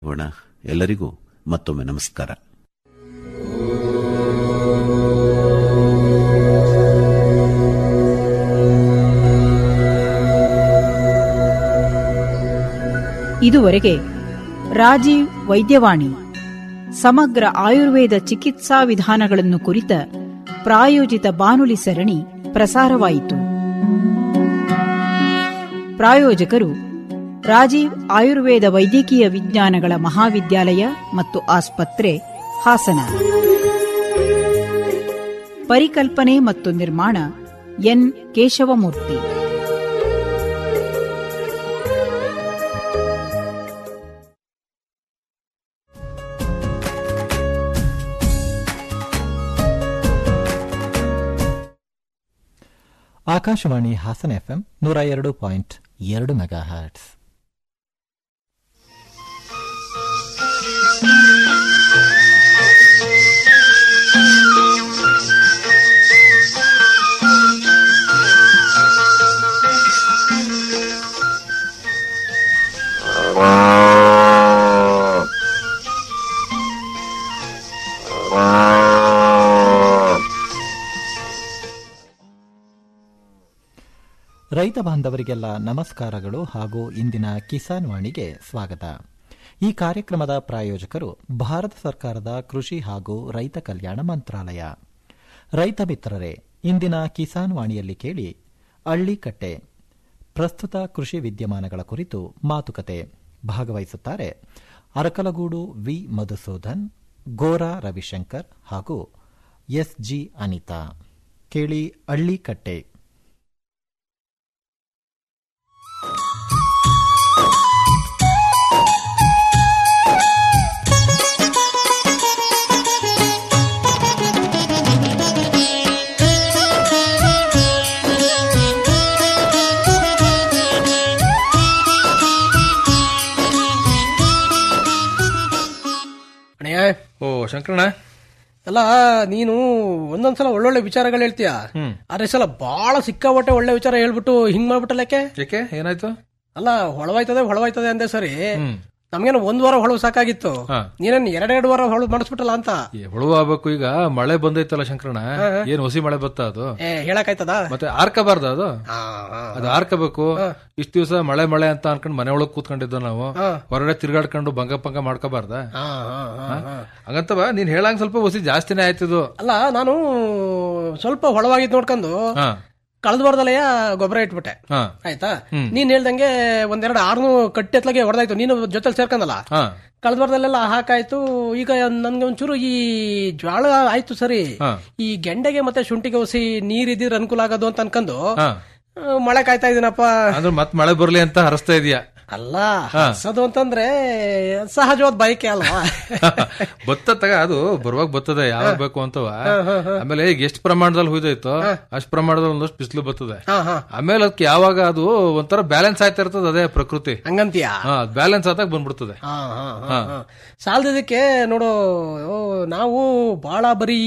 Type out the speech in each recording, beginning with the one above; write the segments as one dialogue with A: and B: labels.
A: ಹೋಣ ಎಲ್ಲರಿಗೂ ಮತ್ತೊಮ್ಮೆ ನಮಸ್ಕಾರ
B: ಇದುವರೆಗೆ ರಾಜೀವ್ ವೈದ್ಯವಾಣಿ ಸಮಗ್ರ ಆಯುರ್ವೇದ ಚಿಕಿತ್ಸಾ ವಿಧಾನಗಳನ್ನು ಕುರಿತ ಪ್ರಾಯೋಜಿತ ಬಾನುಲಿ ಸರಣಿ ಪ್ರಸಾರವಾಯಿತು ಪ್ರಾಯೋಜಕರು ರಾಜೀವ್ ಆಯುರ್ವೇದ ವೈದ್ಯಕೀಯ ವಿಜ್ಞಾನಗಳ ಮಹಾವಿದ್ಯಾಲಯ ಮತ್ತು ಆಸ್ಪತ್ರೆ ಹಾಸನ ಪರಿಕಲ್ಪನೆ ಮತ್ತು ನಿರ್ಮಾಣ ಎನ್ ಕೇಶವಮೂರ್ತಿ
C: ಆಕಾಶವಾಣಿ ಹಾಸನ ಎಫ್ಎಂ ನೂರ ಎರಡು ಪಾಯಿಂಟ್ ಎರಡು ಮೆಗಾ ಹರ್ಟ್ಸ್ ರೈತ ಬಾಂಧವರಿಗೆಲ್ಲ ನಮಸ್ಕಾರಗಳು ಹಾಗೂ ಇಂದಿನ ಕಿಸಾನ್ ವಾಣಿಗೆ ಸ್ವಾಗತ ಈ ಕಾರ್ಯಕ್ರಮದ ಪ್ರಾಯೋಜಕರು ಭಾರತ ಸರ್ಕಾರದ ಕೃಷಿ ಹಾಗೂ ರೈತ ಕಲ್ಯಾಣ ಮಂತ್ರಾಲಯ ರೈತ ಮಿತ್ರರೇ ಇಂದಿನ ಕಿಸಾನ್ ವಾಣಿಯಲ್ಲಿ ಕೇಳಿ ಅಳ್ಳಿಕಟ್ಟೆ ಪ್ರಸ್ತುತ ಕೃಷಿ ವಿದ್ಯಮಾನಗಳ ಕುರಿತು ಮಾತುಕತೆ ಭಾಗವಹಿಸುತ್ತಾರೆ ಅರಕಲಗೂಡು ವಿ ಮಧುಸೂದನ್ ಗೋರಾ ರವಿಶಂಕರ್ ಹಾಗೂ ಎಸ್ಜಿ ಅನಿತಾ ಕೇಳಿ ಅಳ್ಳಿಕಟ್ಟೆ
D: ಅಣ್ಣಯ್ಯ
E: ಓ ಶಂಕರಣ್ಣ
D: ಅಲ್ಲ ನೀನು ಒಂದೊಂದ್ಸಲ ಒಳ್ಳೊಳ್ಳೆ ವಿಚಾರಗಳು ಹೇಳ್ತೀಯ ಆದ್ರೆ ಈ ಸಲ ಬಹಳ ಸಿಕ್ಕಾಪಟ್ಟೆ ಒಳ್ಳೆ ವಿಚಾರ ಹೇಳ್ಬಿಟ್ಟು ಹಿಂಗ್ ಮಾಡ್ಬಿಟ್ಟಲ್ಲಕ್ಕೆ
E: ಯಾಕೆ ಏನಾಯ್ತು
D: ಅಲ್ಲ ಹೊಳವಾಯ್ತದೆ ಹೊಳವಾಯ್ತದೆ ಅಂದೆ ಸರಿ ನಮ್ಗೇನು ಒಂದ್ ವಾರ ಹೊಳವು ಸಾಕಾಗಿತ್ತು
E: ಹಾ.
D: ನೀನೇನ್ ಎರಡೆರಡು ವಾರ ಹೊಳವು ಮಾಡಿಸ್ಬಿಟ್ಟಲ್ಲ ಅಂತ
E: ಈ ಹುಳುವ ಆಗ್ಬೇಕು ಈಗ ಮಳೆ ಬಂದೈತಲ್ಲ ಶಂಕರಣ್ಣ ಏನ್ ಹೊಸಿ ಮಳೆ ಬತ್ತ ಅದು
D: ಏ ಹೇಳಕ್ಕಾಯ್ತದ
E: ಮತ್ತೆ ಆರ್ಕಬಾರ್ದ ಅದು
D: ಹಾ, ಹಾ.
E: ಅದು ಆರ್ಕಬೇಕು ಇಷ್ಟ ದಿವಸ ಮಳೆ ಮಳೆ ಅಂತ ಅನ್ಕೊಂಡ್ ಮನೆ ಒಳಗ್ ಕೂತ್ಕೊಂಡಿದ್ದು ನಾವು ಹೊರಗಡೆ ತಿರ್ಗಾಡ್ಕೊಂಡು ಭಂಗ ಪಂಗ ಮಾಡ್ಕೋಬಾರ್ದ
D: ಹಾ, ಹಾ, ಹಾ, ಹಾ.
E: ಹಂಗಂತವ ನೀನ್ ಹೇಳಂಗ್ ಸ್ವಲ್ಪ ಹೊಸಿ ಜಾಸ್ತಿನೇ ಆಯ್ತಿದು
D: ಅಲ್ಲ ನಾನು ಸ್ವಲ್ಪ ಹೊಳವಾಗಿದ್ ನೋಡ್ಕೊಂಡು
E: ಹಾ
D: ಕಳೆದ ವಾರದಲ್ಲೇ ಗೊಬ್ಬರ ಇಟ್ಬಿಟ್ಟೆ
E: ಹಾ
D: ಆಯ್ತಾ ನೀನ್ ಹೇಳ್ದಂಗೆ ಒಂದೆರಡು ಆರ್ನು ಕಟ್ಟಿ ಎತ್ಲಾಗೆ ಹೊಡೆದಾಯ್ತು ನೀನು ಜೊತೆಲಿ ಸೇರ್ಕಂದಲ್ಲ
E: ಹಾ
D: ಕಳೆದ ವಾರದಲ್ಲೆಲ್ಲ ಹಾಕಾಯ್ತು ಈಗ ನನ್ಗೆ ಒಂಚೂರು ಈ ಜ್ವಾಳ ಆಯ್ತು ಸರಿ
E: ಹಾ.
D: ಈ ಗೆಂಡೆಗೆ ಮತ್ತೆ ಶುಂಠಿಗೆ ಹೊಸಿ ನೀರ್ ಇದ್ದಿದ್ರೆ ಅನುಕೂಲ ಆಗೋದು ಅಂತ ಅನ್ಕೊಂಡು
E: ಹಾ
D: ಆ, ಮಳೆ ಕಾಯ್ತಾ ಇದೀನಪ್ಪ
E: ಅಂದ್ರೆ ಮತ್ ಮಳೆ ಬರ್ಲಿ ಅಂತ ಹರಸ್ತಾ ಇದೀಯ
D: ಅಲ್ಲ ಹಸದು ಅಂತಂದ್ರೆ ಸಹಜವಾದ ಬಯಕೆ ಅಲ್ವಾ
E: ಬತ್ತ ತಗ ಅದು ಬರುವಾಗ ಬರ್ತದೆ ಯಾವಾಗ ಬೇಕು ಅಂತವ ಆಮೇಲೆ ಈಗ ಎಷ್ಟು ಪ್ರಮಾಣದಲ್ಲಿ ಹುಯ್ದೈತೋ ಅಷ್ಟ್ ಪ್ರಮಾಣದಲ್ಲಿ ಒಂದಷ್ಟು ಬಿಸಿಲು ಬರ್ತದೆ
D: ಹಾ ಹಾ
E: ಆಮೇಲೆ ಅದಕ್ಕೆ ಯಾವಾಗ ಅದು ಒಂಥರ ಬ್ಯಾಲೆನ್ಸ್ ಆಯ್ತಾ ಇರ್ತದೆ ಅದೇ ಪ್ರಕೃತಿ
D: ಹಂಗಂತೀಯ
E: ಹಾ ಬ್ಯಾಲೆನ್ಸ್ ಆದಾಗ ಬಂದ್ಬಿಡ್ತದೆ
D: ಹಾ ಹಾ ಹಾ ಹಾ. ಸಾಲದಕ್ಕೆ ನೋಡು ಓ, ನಾವು ಬಹಳ ಬರೀ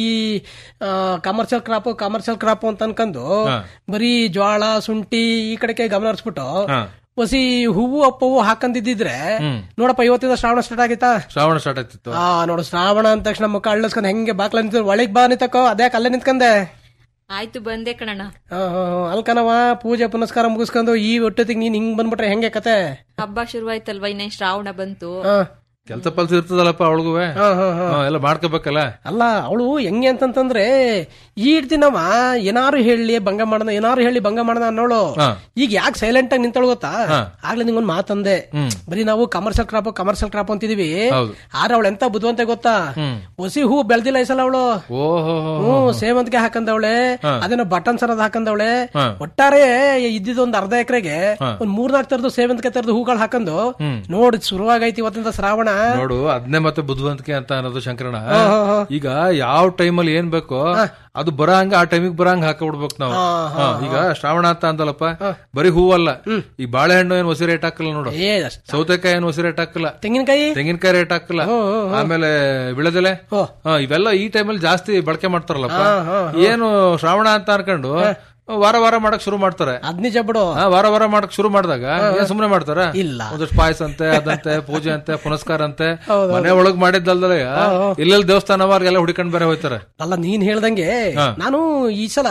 D: ಕಮರ್ಷಿಯಲ್ ಕ್ರಾಪ್ ಕಮರ್ಷಿಯಲ್ ಕ್ರಾಪ್ ಅಂತ ಅನ್ಕೊಂಡು ಬರೀ ಜ್ವಾಳ ಶುಂಠಿ ಈ ಕಡೆಗೆ ಗಮನ ಹರಿಸ್ಬಿಟ್ಟು
E: ಹಾ.
D: ಹೊಸಿ ಹೂವು ಅಪ್ಪವು ಹಾಕಂದಿದ್ರೆ ನೋಡಪ್ಪ ಇವತ್ತಿಂದ ಶ್ರಾವಣ ಸ್ಟಾರ್ಟ್ ಆಗಿತ್ತಾ
E: ಶ್ರಾವಣ ಸ್ಟಾರ್ಟ್ ಆಯ್ತಿತ್ತು
D: ಆ ನೋಡು ಶ್ರಾವಣ ಅಂದ ತಕ್ಷಣ ಮುಖ ಅಳ್ಳಸ್ಕೊಂಡ್ ಹೆಂಗೆ ಬಾಕ್ಲ ನಿಂತ ಒಳಗ್ ಬಾ ನಿಂತಕೋ ಅದೇ ಅಲ್ಲೇ ನಿಂತ್ಕಂದೆ
F: ಆಯ್ತು ಬಂದೆ ಕಣಣ್ಣ
D: ಆ, ಆ, ಆ, ಅಲ್ಕನವ ಪೂಜೆ ಪುನಸ್ಕಾರ ಮುಗಿಸ್ಕೊಂಡು ಈ ಒಟ್ಟೊತ್ತಿಗೆ ನೀನ್ ಹಿಂಗ್ ಬಂದ್ಬಿಟ್ರೆ ಹೆಂಗೆ ಕತೆ
F: ಹಬ್ಬ ಶುರುವಾಯ್ತಲ್ವಾ ಇನ್ನೇ ಶ್ರಾವಣ ಬಂತು
D: ಆ,
E: ಕೆಲ್ಸ ಪಲ್ಸ ಇರ್ತದಲ್ಲಪ್ಪ ಅವಳಿಗುವೆ
D: ಆ, ಆ, ಆ.
E: ಎಲ್ಲ ಮಾಡ್ಕೋಬೇಕಲ್ಲ
D: ಅಲ್ಲ ಅವಳು ಹೆಂಗೆ ಅಂತಂತಂದ್ರೆ ಈ ದಿನವ ಏನಾರು ಹೇಳಿ ಭಂಗ ಮಾಡೋಣ ಏನಾರು ಹೇಳಿ ಭಂಗ ಮಾಡೋಣ ಅನ್ನೋಳು
E: ಹಾ.
D: ಈಗ ಯಾಕೆ ಸೈಲೆಂಟ್ ಆಗಿ ನಿಂತಳು ಗೊತ್ತಾ ಆಗ್ಲೇ ನಿಂಗೊಂದ್ ಮಾತಂದೆ ಬರೀ ನಾವು ಕಮರ್ಷಿಯಲ್ ಕ್ರಾಪ್ ಕಮರ್ಷಿಯಲ್ ಕ್ರಾಪ್ ಅಂತಿದೀವಿ
E: ಹೌದು.
D: ಆದ್ರೆ ಅವಳು ಎಂತ ಬುದ್ಧಿವಂತೆ ಗೊತ್ತಾ ಹೊಸಿ ಹೂ ಬೆಳ್ದಿಲ್ಲ ಈ ಸಲ ಅವಳು
E: ಓಹೋ
D: ಹ್ಮ್ ಸೇವಂತಿಗೆ ಹಾಕಂದವಳೆ ಅದನ್ನ ಬಟನ್ ಸರದ ಹಾಕಂದವಳೆ ಒಟ್ಟಾರೆ ಇದ್ದಿದ್ದು ಒಂದ್ ಅರ್ಧ ಎಕರೆಗೆ ಒಂದ್ ಮೂರ್ನಾಲ್ಕು ತರದ್ದು ಸೇವಂತಿಗೆ ತರದ್ದು ಹೂಗಳು ಹಾಕಂದು ನೋಡಿ ಶುರುವಾಗೈತಿ ಇವತ್ತಿಂದ ಶ್ರಾವಣ
E: ನೋಡು ಅದನ್ನೇ ಮತ್ತೆ ಬುದ್ಧಿವಂತಿಕೆ ಅಂತ ಅನ್ನೋದು ಶಂಕರಣ ಈಗ ಯಾವ ಟೈಮಲ್ಲಿ ಏನ್ ಬೇಕೋ ಅದು ಬರಂಗ ಆ ಟೈಮಿಗೆ ಬರಂಗ ಹಾಕಬಿಡ್ಬೇಕು ನಾವು ಹಾ, ಈಗ ಶ್ರಾವಣ ಅಂತ ಅಂದಲ್ಲಪ್ಪ ಬರೀ ಹೂವಲ್ಲ ಈ ಬಾಳೆಹಣ್ಣು ಏನ್ ಹೊಸಿ ರೇಟ್ ಹಾಕಲ್ಲ ನೋಡು
D: ಏ ಅಷ್ಟ್.
E: ಸೌತೆಕಾಯಿ ಏನು ಹೊಸಿ ರೇಟ್ ಹಾಕಲ್ಲ
D: ತೆಂಗಿನಕಾಯಿ
E: ತೆಂಗಿನಕಾಯಿ ರೇಟ್ ಹಾಕಲ್ಲ ಆಮೇಲೆ ವಿಳೆದೆಲೆ
D: ಓ.
E: ಹಾ, ಇವೆಲ್ಲ ಈ ಟೈಮಲ್ಲಿ ಜಾಸ್ತಿ ಬಳಕೆ ಮಾಡ್ತಾರಲ್ಲಪ್ಪ ಏನು ಶ್ರಾವಣ ಅಂತ ಅನ್ಕೊಂಡು ವಾರ ವಾರ ಮಾಡಕ್ ಶುರು ಮಾಡ್ತಾರೆ
D: ಅದ್ ನಿಜ ಬಿಡು
E: ಆ, ವಾರ ವಾರ ಮಾಡಕ್ ಶುರು ಮಾಡಿದಾಗ ಏನ್ ಸುಮ್ನೆ ಮಾಡ್ತಾರ
D: ಇಲ್ಲ.
E: ಒಂದಷ್ಟು ಪಾಯಸ ಅಂತೆ ಅದಂತೆ ಪೂಜೆ ಅಂತೆ ಪುನಸ್ಕಾರ ಅಂತೆ ಮನೆ ಒಳಗ್ ಮಾಡಿದ್ದಲ್ದಲ್ಲ ಇಲ್ಲೆಲ್ಲ ದೇವಸ್ಥಾನವಾರ್ಗೆಲ್ಲ ಹುಡಿಕೊಂಡ್ ಬೇರೆ ಹೋಯ್ತಾರೆ
D: ಅಲ್ಲ ನೀನ್ ಹೇಳ್ದಂಗೆ ನಾನು ಈ ಸಲ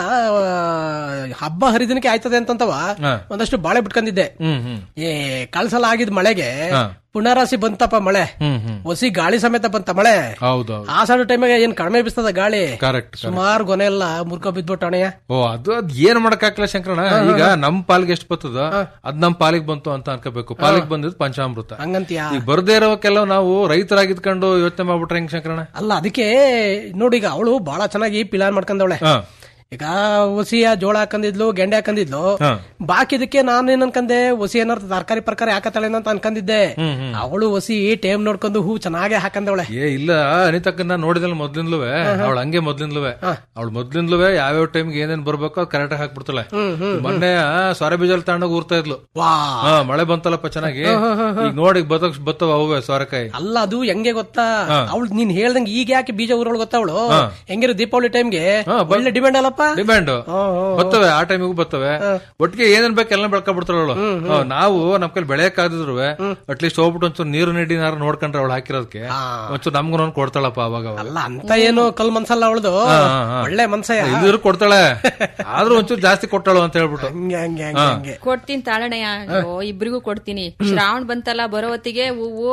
D: ಆ, ಹಬ್ಬ ಹರಿದಿನಕ್ಕೆ ಆಯ್ತದೆ ಅಂತಂತವ
E: ಹಾ.
D: ಒಂದಷ್ಟು ಬಾಳೆ ಬಿಟ್ಕೊಂಡಿದ್ದೆ
E: ಹ್ಮ್ ಹ್ಮ್
D: ಏ ಕಳ್ಸಲ ಆಗಿದ್ ಮಳೆಗೆ
E: ಹಾ.
D: ಪುನರಾಸಿ ಬಂತಪ್ಪ ಮಳೆ
E: ಹ್ಮ್ ಹ್ಮ್
D: ಒಸಿ ಗಾಳಿ ಸಮೇತ ಬಂತ ಮಳೆ
E: ಹೌದೌದು
D: ಆ ಸಣ್ಣ ಟೈಮಿಗೆ ಏನ್ ಕಡಿಮೆ ಬಿಸ್ತದ ಗಾಳಿ
E: ಕರೆಕ್ಟ್
D: ಸುಮಾರು ಗೊನೆ ಎಲ್ಲ ಮುರ್ಕೊ ಬಿದ್ಬಿಟ್ಟು ಅಣೆಯ
E: ಓ ಅದು ಅದ್ ಏನ್ ಮಾಡಕ್ ಹಾಕ್ಲ ಶಂಕರಣ ಈಗ ನಮ್ ಪಾಲಿಗೆ ಎಷ್ಟು ಬರ್ತದ ಅದ್ ನಮ್ ಪಾಲಿಗೆ ಬಂತು ಅಂತ ಅನ್ಕೋಬೇಕು ಪಾಲಿಗೆ ಬಂದಿದ್ ಪಂಚಾಮೃತ
D: ಹಂಗಂತೀಯ
E: ಈಗ ಬರ್ದೇ ಇರೋಕೆಲ್ಲ ನಾವು ರೈತರಾಗಿದ್ಕೊಂಡು ಯೋಚನೆ ಮಾಡ್ಬಿಟ್ರೆ ಹೆಂಗ್ ಶಂಕರಣ
D: ಅಲ್ಲ ಅದಕ್ಕೆ ನೋಡಿ ಈಗ ಅವಳು ಬಹಳ ಚೆನ್ನಾಗಿ ಪ್ಲಾನ್ ಮಾಡ್ಕೊಂಡವಳೆ
E: ಹಾ
D: ಈಗ ಒಸಿಯ ಜೋಳ ಹಾಕಂದಿದ್ಲು ಗೆಂಡೆ ಹಾಕಂದಿದ್ಲು
E: ಹಾ.
D: ಬಾಕಿದಕ್ಕೆ ನಾನು ಏನ್ ಅನ್ಕಂದೆ ಒಸಿ ಏನಾರ ತರಕಾರಿ ಪರ್ಕಾರಿ ಹಾಕತ್ತಾಳೆ ಅಂತ ಅನ್ಕಂದಿದ್ದೆ ಅವಳು ಒಸಿ ಟೈಮ್ ನೋಡ್ಕೊಂಡು ಹೂ ಚೆನ್ನಾಗೆ ಹಾಕಂದವಳೆ
E: ಏ ಇಲ್ಲ ಅನಿತಕ್ಕನ್ನ ನೋಡಿದಲ್ಲ ಮೊದ್ಲಿಂದ್ಲುವೆ ಅವಳು ಹಂಗೆ ಮೊದ್ಲಿಂದ್ಲುವೆ ಅವಳು ಮೊದ್ಲಿಂದ್ಲುವೆ ಯಾವ್ಯಾವ ಟೈಮ್ಗೆ ಏನೇನ್ ಬರ್ಬೇಕೋ ಅದು ಕರೆಕ್ಟ್ ಆಗಿ ಹಾಕ್ಬಿಡ್ತಾಳೆ ಮೊನ್ನೆ ಸೊರೆ ಬೀಜಲ್ ತಗೊಂಡೋಗಿ ಊರ್ತಾ ಇದ್ಲು
D: ವಾ
E: ಹಾ ಮಳೆ ಬಂತಲ್ಲಪ್ಪ ಚೆನ್ನಾಗಿ ಈಗ ನೋಡಿ ಬತ್ತಕ್ ಬತ್ತವ ಅವೇ ಸೋರೆಕಾಯಿ
D: ಅಲ್ಲ ಅದು ಹೆಂಗೆ ಗೊತ್ತಾ ಅವಳು ನೀನ್ ಹೇಳ್ದಂಗೆ ಈಗ ಯಾಕೆ ಬೀಜ ಊರೊಳಗೆ ಗೊತ್ತಾ ಅವಳು ಹೆಂಗಿರೋ ದೀಪಾವಳಿ ಟೈಮ್ಗೆ ಒಳ್ಳೆ ಡಿಮ್ಯಾಂಡ್ ಅಲ್ಲಪ್ಪ
E: ಡಿಮ್ಯಾಂಡ್ ಬರ್ತವೆ ಆ ಟೈಮಿಗೂ ಬರ್ತವೆ ಒಟ್ಟಿಗೆ ಏನೇನ್ ಬೇಕು ಎಲ್ಲ ಬೆಳ್ಕೊಂಡ್ಬಿಡ್ತಾಳೆ ಅವಳು ನಾವು ನಮ್ ಕೈಲಿ ಬೆಳೆಯಕ್ ಆಗಿದ್ರು ಅಟ್ಲೀಸ್ಟ್ ಹೋಗ್ಬಿಟ್ಟು ಒಂಚೂರು ನೀರು ನೀಡಿ ನಾರು ನೋಡ್ಕೊಂಡ್ರೆ ಅವಳು ಹಾಕಿರೋದಕ್ಕೆ ಒಂಚೂರು ನಮ್ಗೂ ಒಂದ್ ಕೊಡ್ತಾಳಪ್ಪ ಅವಾಗ ಅವಾಗ.
D: ಅಲ್ಲ ಅಂತ ಏನು ಕಲ್ ಮನ್ಸಲ್ಲ ಅವಳದು ಒಳ್ಳೆ ಮನ್ಸಯ್ಯ
E: ಇಲ್ದಿದ್ರು ಕೊಡ್ತಾಳೆ ಆದ್ರೂ ಒಂಚೂರು ಜಾಸ್ತಿ ಕೊಟ್ಟಾಳು ಅಂತ ಹೇಳ್ಬಿಟ್ಟು
D: ಹಂಗೆ ಹಂಗೆ ಹಂಗೆ ಹಂಗೆ
F: ಕೊಡ್ತೀನಿ ತಾಳಣಯ್ಯ ಅಯ್ಯೋ, ಇಬ್ರಿಗೂ ಕೊಡ್ತೀನಿ ಶ್ರಾವಣ ಬಂತಲ್ಲ ಬರೋ ಹೊತ್ತಿಗೆ ಹೂವು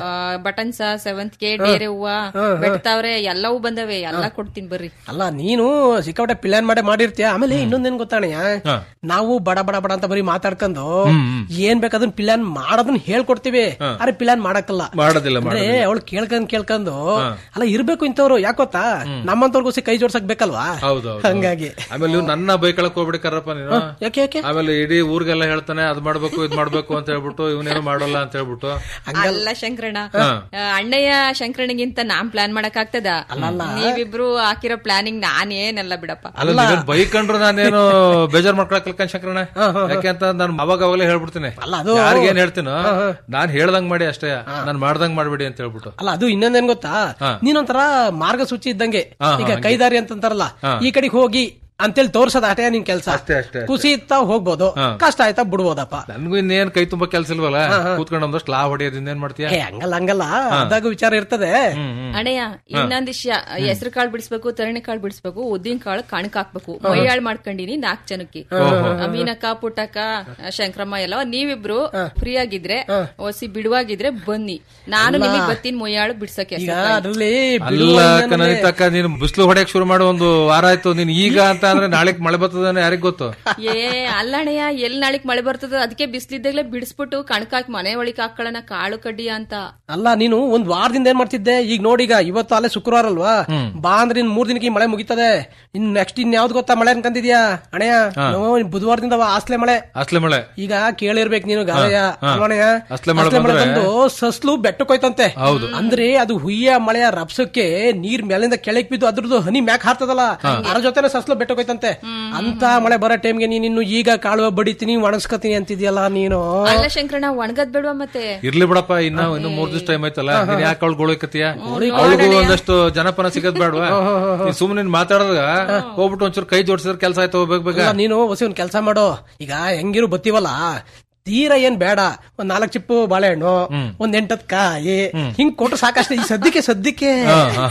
F: ಬಟನ್ಸ ಸೆವೆಂತ್ಗೆ ಡೇರೆ ಹೂವ ಬೆಟ್ತಾವ್ರೆ ಎಲ್ಲವೂ ಬಂದವೆ ಎಲ್ಲ ಕೊಡ್ತೀನಿ ಬರ್ರಿ
D: ಅಲ್ಲ ನೀನು ಸಿಕ್ಕಾಪಟ್ಟೆ ಪ್ಲಾನ್ ಮಾಡೇ ಮಾಡಿರ್ತೀಯ ಆಮೇಲೆ ಇನ್ನೊಂದೇನ್ ಗೊತ್ತಾಣಯ್ಯ ನಾವು ಬಡ ಬಡ ಬಡ ಅಂತ ಬರೀ ಮಾತಾಡ್ಕೊಂಡು ಏನ್ ಬೇಕಾದನ್ನ ಪ್ಲಾನ್ ಮಾಡೋದನ್ನ ಹೇಳ್ಕೊಡ್ತೀವಿ ಅರೆ ಪ್ಲಾನ್ ಮಾಡಕ್ಕಲ್ಲ
E: ಮಾಡೋದಿಲ್ಲ
D: ಅಂದ್ರೆ ಅವಳು ಕೇಳ್ಕೊಂಡ್ ಕೇಳ್ಕೊಂಡು ಅಲ್ಲ ಇರ್ಬೇಕು ಇಂಥವ್ರು ಯಾಕೊತ್ತಾ ನಮ್ಮಂತವ್ರಿಗೂ ಕೈ ಜೋಡ್ಸಕ್ ಬೇಕಲ್ವಾ
E: ಹೌದು
D: ಹಂಗಾಗಿ
E: ಆಮೇಲೆ ನೀವು ನನ್ನ ಬೈಕಳಕ್ ಹೋಗ್ಬಿಡಿಕಾರಪ್ಪ ನೀನು
D: ಯಾಕೆ ಯಾಕೆ
E: ಆಮೇಲೆ ಇಡೀ ಊರ್ಗೆಲ್ಲ ಹೇಳ್ತಾನೆ ಅದ್ ಮಾಡ್ಬೇಕು ಇದ್ ಮಾಡ್ಬೇಕು ಅಂತ ಹೇಳ್ಬಿಟ್ಟು ಇವನೇನು ಮಾಡಲ್ಲ ಅಂತ ಹೇಳ್ಬಿಟ್ಟು
F: ಅಲ್ಲ ಶಂಕರಣ್ಣ ಆ, ಅಣ್ಣಯ್ಯ ಶಂಕರಣ್ಣಗಿಂತ ನಾನ್ ಪ್ಲಾನ್ ಮಾಡಕ್ ಆಗ್ತದ ನೀವಿಬ್ರು ಹಾಕಿರೋ ಪ್ಲಾನಿಂಗ್ ನಾನೇನಲ್ಲ ಬಿಡಪ್ಪ
E: ಅಲ್ಲ ನೀವೇನ್ ಬೈಕೊಂಡ್ರು ನಾನೇನು ಬೇಜಾರ್ ಮಾಡ್ಕೊಳಕ್ ಕಲ್ಕಂಡ್ ಶಂಕರಣ ಯಾಕೆ ಅಂತ ನಾನು ಅವಾಗ ಅವಾಗಲೇ ಹೇಳ್ಬಿಡ್ತೀನಿ
D: ಅಲ್ಲ, ಅದು-
E: ಯಾರಿಗೇನ್ ಹೇಳ್ತೀನೋ ನಾನ್ ಹೇಳ್ದಂಗ್ ಮಾಡಿ ಅಷ್ಟೇ ನಾನ್ ಮಾಡ್ದಂಗ್ ಮಾಡ್ಬಿಡಿ ಅಂತ ಹೇಳ್ಬಿಟ್ಟು
D: ಅಲ್ಲ ಅದು ಇನ್ನೊಂದೇನ್ ಗೊತ್ತಾ ನೀನೊಂಥರ ಮಾರ್ಗಸೂಚಿ ಇದ್ದಂಗೆ ಈಗ ಕೈದಾರಿ ಅಂತಂತಾರಲ್ಲ ಈ ಕಡೆಗೆ ಹೋಗಿ ಅಂತೇಳಿ ತೋರ್ಸದ ಆಟೆ ನಿನ್ ಕೆಲ್ಸ
E: ಅಷ್ಟೇ, ಅಷ್ಟೇ.
D: ಖುಷಿ ಇತ್ತ ಹೋಗ್ಬೋದು ಕಷ್ಟ ಆಯ್ತಾ ಬಿಡ್ಬೋದಪ್ಪ
E: ನನ್ಗೂ ಇನ್ನೇನ್ ಕೈ ತುಂಬಾ ಕೆಲ್ಸ ಇಲ್ವಲ್ಲ ಕೂತ್ಕೊಂಡು ಒಂದಷ್ಟು ಲಾ ಹೊಡಿಯೋದ್ ಇನ್ನೇನ್ ಮಾಡ್ತೀಯ
D: ಏ ಹಂಗಲ್ಲ ಹಂಗಲ್ಲ ಅದಾಗ ವಿಚಾರ ಇರ್ತದೆ
F: ಅಣ್ಣಯ್ಯ ಇನ್ನೊಂದ್ ವಿಷಯ ಹೆಸರು ಕಾಳು ಬಿಡಿಸ್ಬೇಕು ತರಣಿ ಕಾಳು ಬಿಡಿಸ್ಬೇಕು ಉದ್ದಿನ ಕಾಳು ಕಣಕ್ ಹಾಕ್ಬೇಕು ಮೈಯಾಳ್ ಮಾಡ್ಕೊಂಡಿನಿ ನಾಲ್ಕ್ ಜನಕ್ಕೆ ಮೀನಕ್ಕ ಪುಟ್ಟಕ್ಕ ಶಂಕ್ರಮ್ಮ ಎಲ್ಲ ನೀವಿಬ್ರು ಫ್ರೀ ಆಗಿದ್ರೆ ಒಸಿ ಬಿಡುವಾಗಿದ್ರೆ ಬನ್ನಿ ನಾನು ನಿಮಗ್ ಬತ್ತೀನಿ ಮೊಯ್ಯಾಳು ಬಿಡ್ಸಕ್ಕೆ
D: ಈಗ ಅದ್ರಲ್ಲಿ
E: ಅಲ್ಲ ಕನಿತಕ್ಕ ನೀನು ಬಿಸಿಲು ಹೊಡೆಯಕ್ ಶುರು ಮಾಡೋ ಒಂದು ವಾರ ಆಯ್ತು ನೀನ್ ಈಗ ಅಂತ ಅಂದ್ರೆ ನಾಳೆ ಮಳೆ ಬರ್ತದ ಯಾರಿಗ್ ಗೊತ್ತು
F: ಏ ಅಲ್ಲಣ್ಣಯ್ಯ ಎಲ್ ನಾಳಿಕ್ ಮಳೆ ಬರ್ತದ ಅದಕ್ಕೆ ಬಿಸ್ಲಿದ್ದಾಗ್ಲೇ ಬಿಡಿಸ್ಬಿಟ್ಟು ಕಣಕಾಕ್ ಮನೆ ಒಳಗ್ ಹಾಕೊಳ್ಳೋಣ ಕಾಳು ಕಡ್ಡಿಯ ಅಂತ
D: ಅಲ್ಲ ನೀನು ಒಂದ್ ವಾರದಿಂದ ಏನ್ ಮಾಡ್ತಿದ್ದೆ ಈಗ ನೋಡೀಗ ಇವತ್ತು ಅಲ್ಲೇ ಶುಕ್ರವಾರ ಅಲ್ವಾ ಬಾ ಅಂದ್ರೆ ಇನ್ ಮೂರ್ ದಿನಕ್ಕೆ ಈ ಮಳೆ ಮುಗಿತದೆ ಇನ್ ನೆಕ್ಸ್ಟ್ ಇನ್ ಯಾವ್ದು ಗೊತ್ತಾ ಮಳೆ ಅನ್ಕಂತಿದ್ಯಾ ಅಣಯ್ಯ ನಾವು ಬುಧವಾರದಿಂದ ಅವ ಆಸ್ಲೆ ಮಳೆ
E: ಅಸ್ಲೆ ಮಳೆ
D: ಈಗ ಕೇಳಿರ್ಬೇಕು ನೀನು ಗಾಯ ಅಲ್ವಣಯ್ಯ?
E: ಅಸ್ಲೆ ಮಳೆ
D: ಅಸ್ಲೆ ಮಳೆ
E: ಬಂದ್ರೆ-
D: ಬಂದು ಸಸ್ಲು ಬೆಟ್ಟಕ್ಕೋಯ್ತಂತೆ ಅಂದ್ರೆ ಅದು ಹುಯ್ಯ ಮಳೆಯ ರಭಸಕ್ಕೆ ನೀರ್ ಮೇಲಿಂದ ಕೆಳಕ್ ಬಿದ್ದು ಅದ್ರದ್ದು ಹನಿ ಮ್ಯಾಕ್ ಹಾರ್ತದಲ್ಲ ಅದ್ರ ಜೊತೆನೆ ಸಸ್ಲು ಬೆಟ್ಟಕ್ಕೋಯ್ತಂತೆ ಅಂತ ಮಳೆ ಬರೋ ಟೈಮ್ಗೆ ನೀನ್ ಇನ್ನು ಈಗ ಕಾಳುವ ಬಡಿತೀನಿ ಒಣಗಿಸ್ಕೊತೀನಿ ಅಂತಿದ್ಯಲ್ಲ ನೀನು
F: ಅಲ್ಲ ಶಂಕರಣ್ಣ ಒಣಗದ್ ಬೇಡ್ವಾ ಮತ್ತೆ
E: ಇರ್ಲಿ ಬಿಡಪ್ಪ ಇನ್ನ ಇನ್ನು ಮೂರ್ ದಿವಸ ಟೈಮ್ ಆಯ್ತಲ್ಲ ನೀನ್ ಯಾಕೆ ಅವಳು ಗೋಳಿಕತಿಯ ಅವಳಿಗೂ ಒಂದಷ್ಟು ಜನಪನ ಸಿಗದ್ ಬೇಡವಾ ನೀನ್ ಸುಮ್ಮನೆ ಮಾತಾಡಿದಾಗ ಹೋಗ್ಬಿಟ್ಟು ಒಂಚೂರು ಕೈ ಜೋಡಿಸಿದ್ರೆ ಕೆಲಸ ಆಯ್ತು ಹೋಗ್ಬೇಕು ಬೇಗ
D: ಅಲ್ಲ, ನೀನು ಹೊಸ ಒಂದ್ ಕೆಲಸ ಮಾಡು ಈಗ ಹೆಂಗಿರು ಬತ್ತೀವಲ್ಲ ತೀರಾ ಏನ್ ಬೇಡ ಒಂದ್ ನಾಲ್ಕು ಚಿಪ್ಪು ಬಾಳೆಹಣ್ಣು ಒಂದ್ ಎಂಟತ್ ಕಾಯಿ ಹಿಂಗ್ ಕೊಟ್ರು ಸಾಕಷ್ಟೇ ಈ ಸದ್ಯಕ್ಕೆ ಸದ್ಯಕ್ಕೆ
E: ಹಾ, ಹಾ.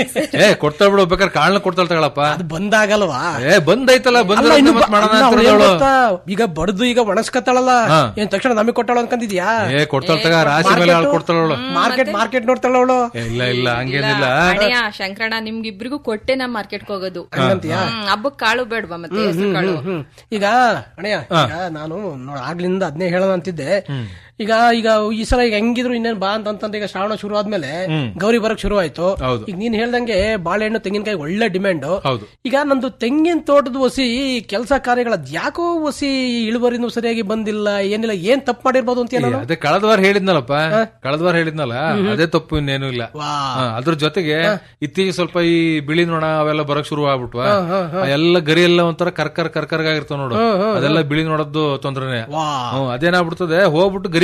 E: ಏ ಕೊಡ್ತಾಳ ಬಿಡು ಬೇಕಾದ್ರೆ ಕಾಳನ್ನ ಕೊಡ್ತಾಳ ತಗೊಳಪ್ಪ
D: ಅದು ಬಂದಾಗಲ್ವಾ
E: ಏ ಬಂದೈತಲ್ಲ
D: ಅಲ್ಲ,
E: ಬಂದ್ರೆ
D: ಇನ್ನು
E: ಮತ್ತೆ ಮಾಡೋಣ
D: ಅಲ್ಲ,
E: ಅಂತ
D: ಅವ್ಳು ಏನ್
E: ಹೇಳೋಳು.
D: ಗೊತ್ತಾ? ಈಗ ಬಡ್ದು ಈಗ ಒಣಸ್ಕತ್ತಾಳಲ್ಲ ಏನ್ ತಕ್ಷಣ ನಮಗೆ ಕೊಟ್ಟಾಳ ಅನ್ಕಂದಿದ್ಯಾ
E: ಏ ಕೊಡ್ತಾಳ ತಗ ರಾಶಿ ಮೇಲೆ ಹಾಳು ಕೊಡ್ತಾಳ ಅವಳು
D: ಮಾರ್ಕೆಟ್ ಮಾರ್ಕೆಟ್ ನೋಡ್ತಾಳ ಅವಳು
E: ಇಲ್ಲ ಇಲ್ಲ ಹಂಗೇನಿಲ್ಲ
F: ಅಣ್ಣಯ್ಯ ಶಂಕರಣ್ಣ ನಿಮ್ಗಿಬ್ರಿಗೂ ಕೊಟ್ಟೆ ನಾ ಮಾರ್ಕೆಟ್ಗೆ ಹೋಗೋದು
D: ಹಂಗಂತೀಯಾ?
F: ಹ್ಮ್, ಹಬ್ಬಕ್ ಕಾಳು ಬೇಡ್ವಾ ಮತ್ತೆ ಹೆಸರು ಕಾಳು
D: ಹ್ಮ್ ಈಗ ಅಣಯ್ಯ ಈಗ ನಾನು ನೋಡ್ ಆಗ್ಲಿಂದ ಅದನ್ನೇ ಹೇಳೋಣ ಅಂತಿದ್ದೆ ಈಗ ಈಗ ಈ ಸಲ ಈಗ ಹೆಂಗಿದ್ರು ಇನ್ನೇನ್ ಬಾ ಅಂತಂತಂದ್ರೆ ಈಗ ಶ್ರಾವಣ ಶುರು ಆದ್ಮೇಲೆ ಗೌರಿ ಬರಕ್ ಶುರು ಆಯ್ತು
E: ಹೌದು.
D: ಈಗ ನೀನ್ ಹೇಳ್ದಂಗೆ ಬಾಳೆಹಣ್ಣು ತೆಂಗಿನಕಾಯಿ ಒಳ್ಳೆ ಡಿಮ್ಯಾಂಡ್
E: ಹೌದು
D: ಈಗ ನಂದು ತೆಂಗಿನ ತೋಟದ ಒಸಿ ಕೆಲಸ ಕಾರ್ಯಗಳ ಯಾಕೋ ಒಸಿ ಇಳುವರಿನೂ ಸರಿಯಾಗಿ ಬಂದಿಲ್ಲ ಏನಿಲ್ಲ ಏನ್ ತಪ್ಪು ಮಾಡಿರ್ಬೋದು ಅಂತ
E: ಏ, ಅದೇ ಕಳೆದ ವಾರ ಹೇಳಿದ್ನಲ್ಲಪ್ಪ ಕಳೆದ ವಾರ ಹೇಳಿದ್ನಲ್ಲ ಅದೇ ತಪ್ಪು ಇನ್ನೇನು ಇಲ್ಲ
D: ವಾ.
E: ಹಾ, ಅದ್ರ ಜೊತೆಗೆ ಇತ್ತೀಚೆಗೆ ಸ್ವಲ್ಪ ಈ ಬಿಳಿ ನೊಣ ಅವೆಲ್ಲ ಬರಕ್ ಶುರು ಆಗ್ಬಿಟ್ವಾ ಆ ಎಲ್ಲ ಗರಿ ಎಲ್ಲ ಒಂಥರ ಕರ್ಕರ್ ಕರ್ಕರ್ಗಾಗಿರ್ತಾವ ನೋಡು ಅದೆಲ್ಲ ಬಿಳಿ ನೋಡದ್ದು ತೊಂದ್ರೆನೆ
D: ವಾ
E: ಹ್ಮ್, ಅದೇನಾಗ್ಬಿಡ್ತದೆ ಹೋಗ್ಬಿಟ್ಟು ಗರಿ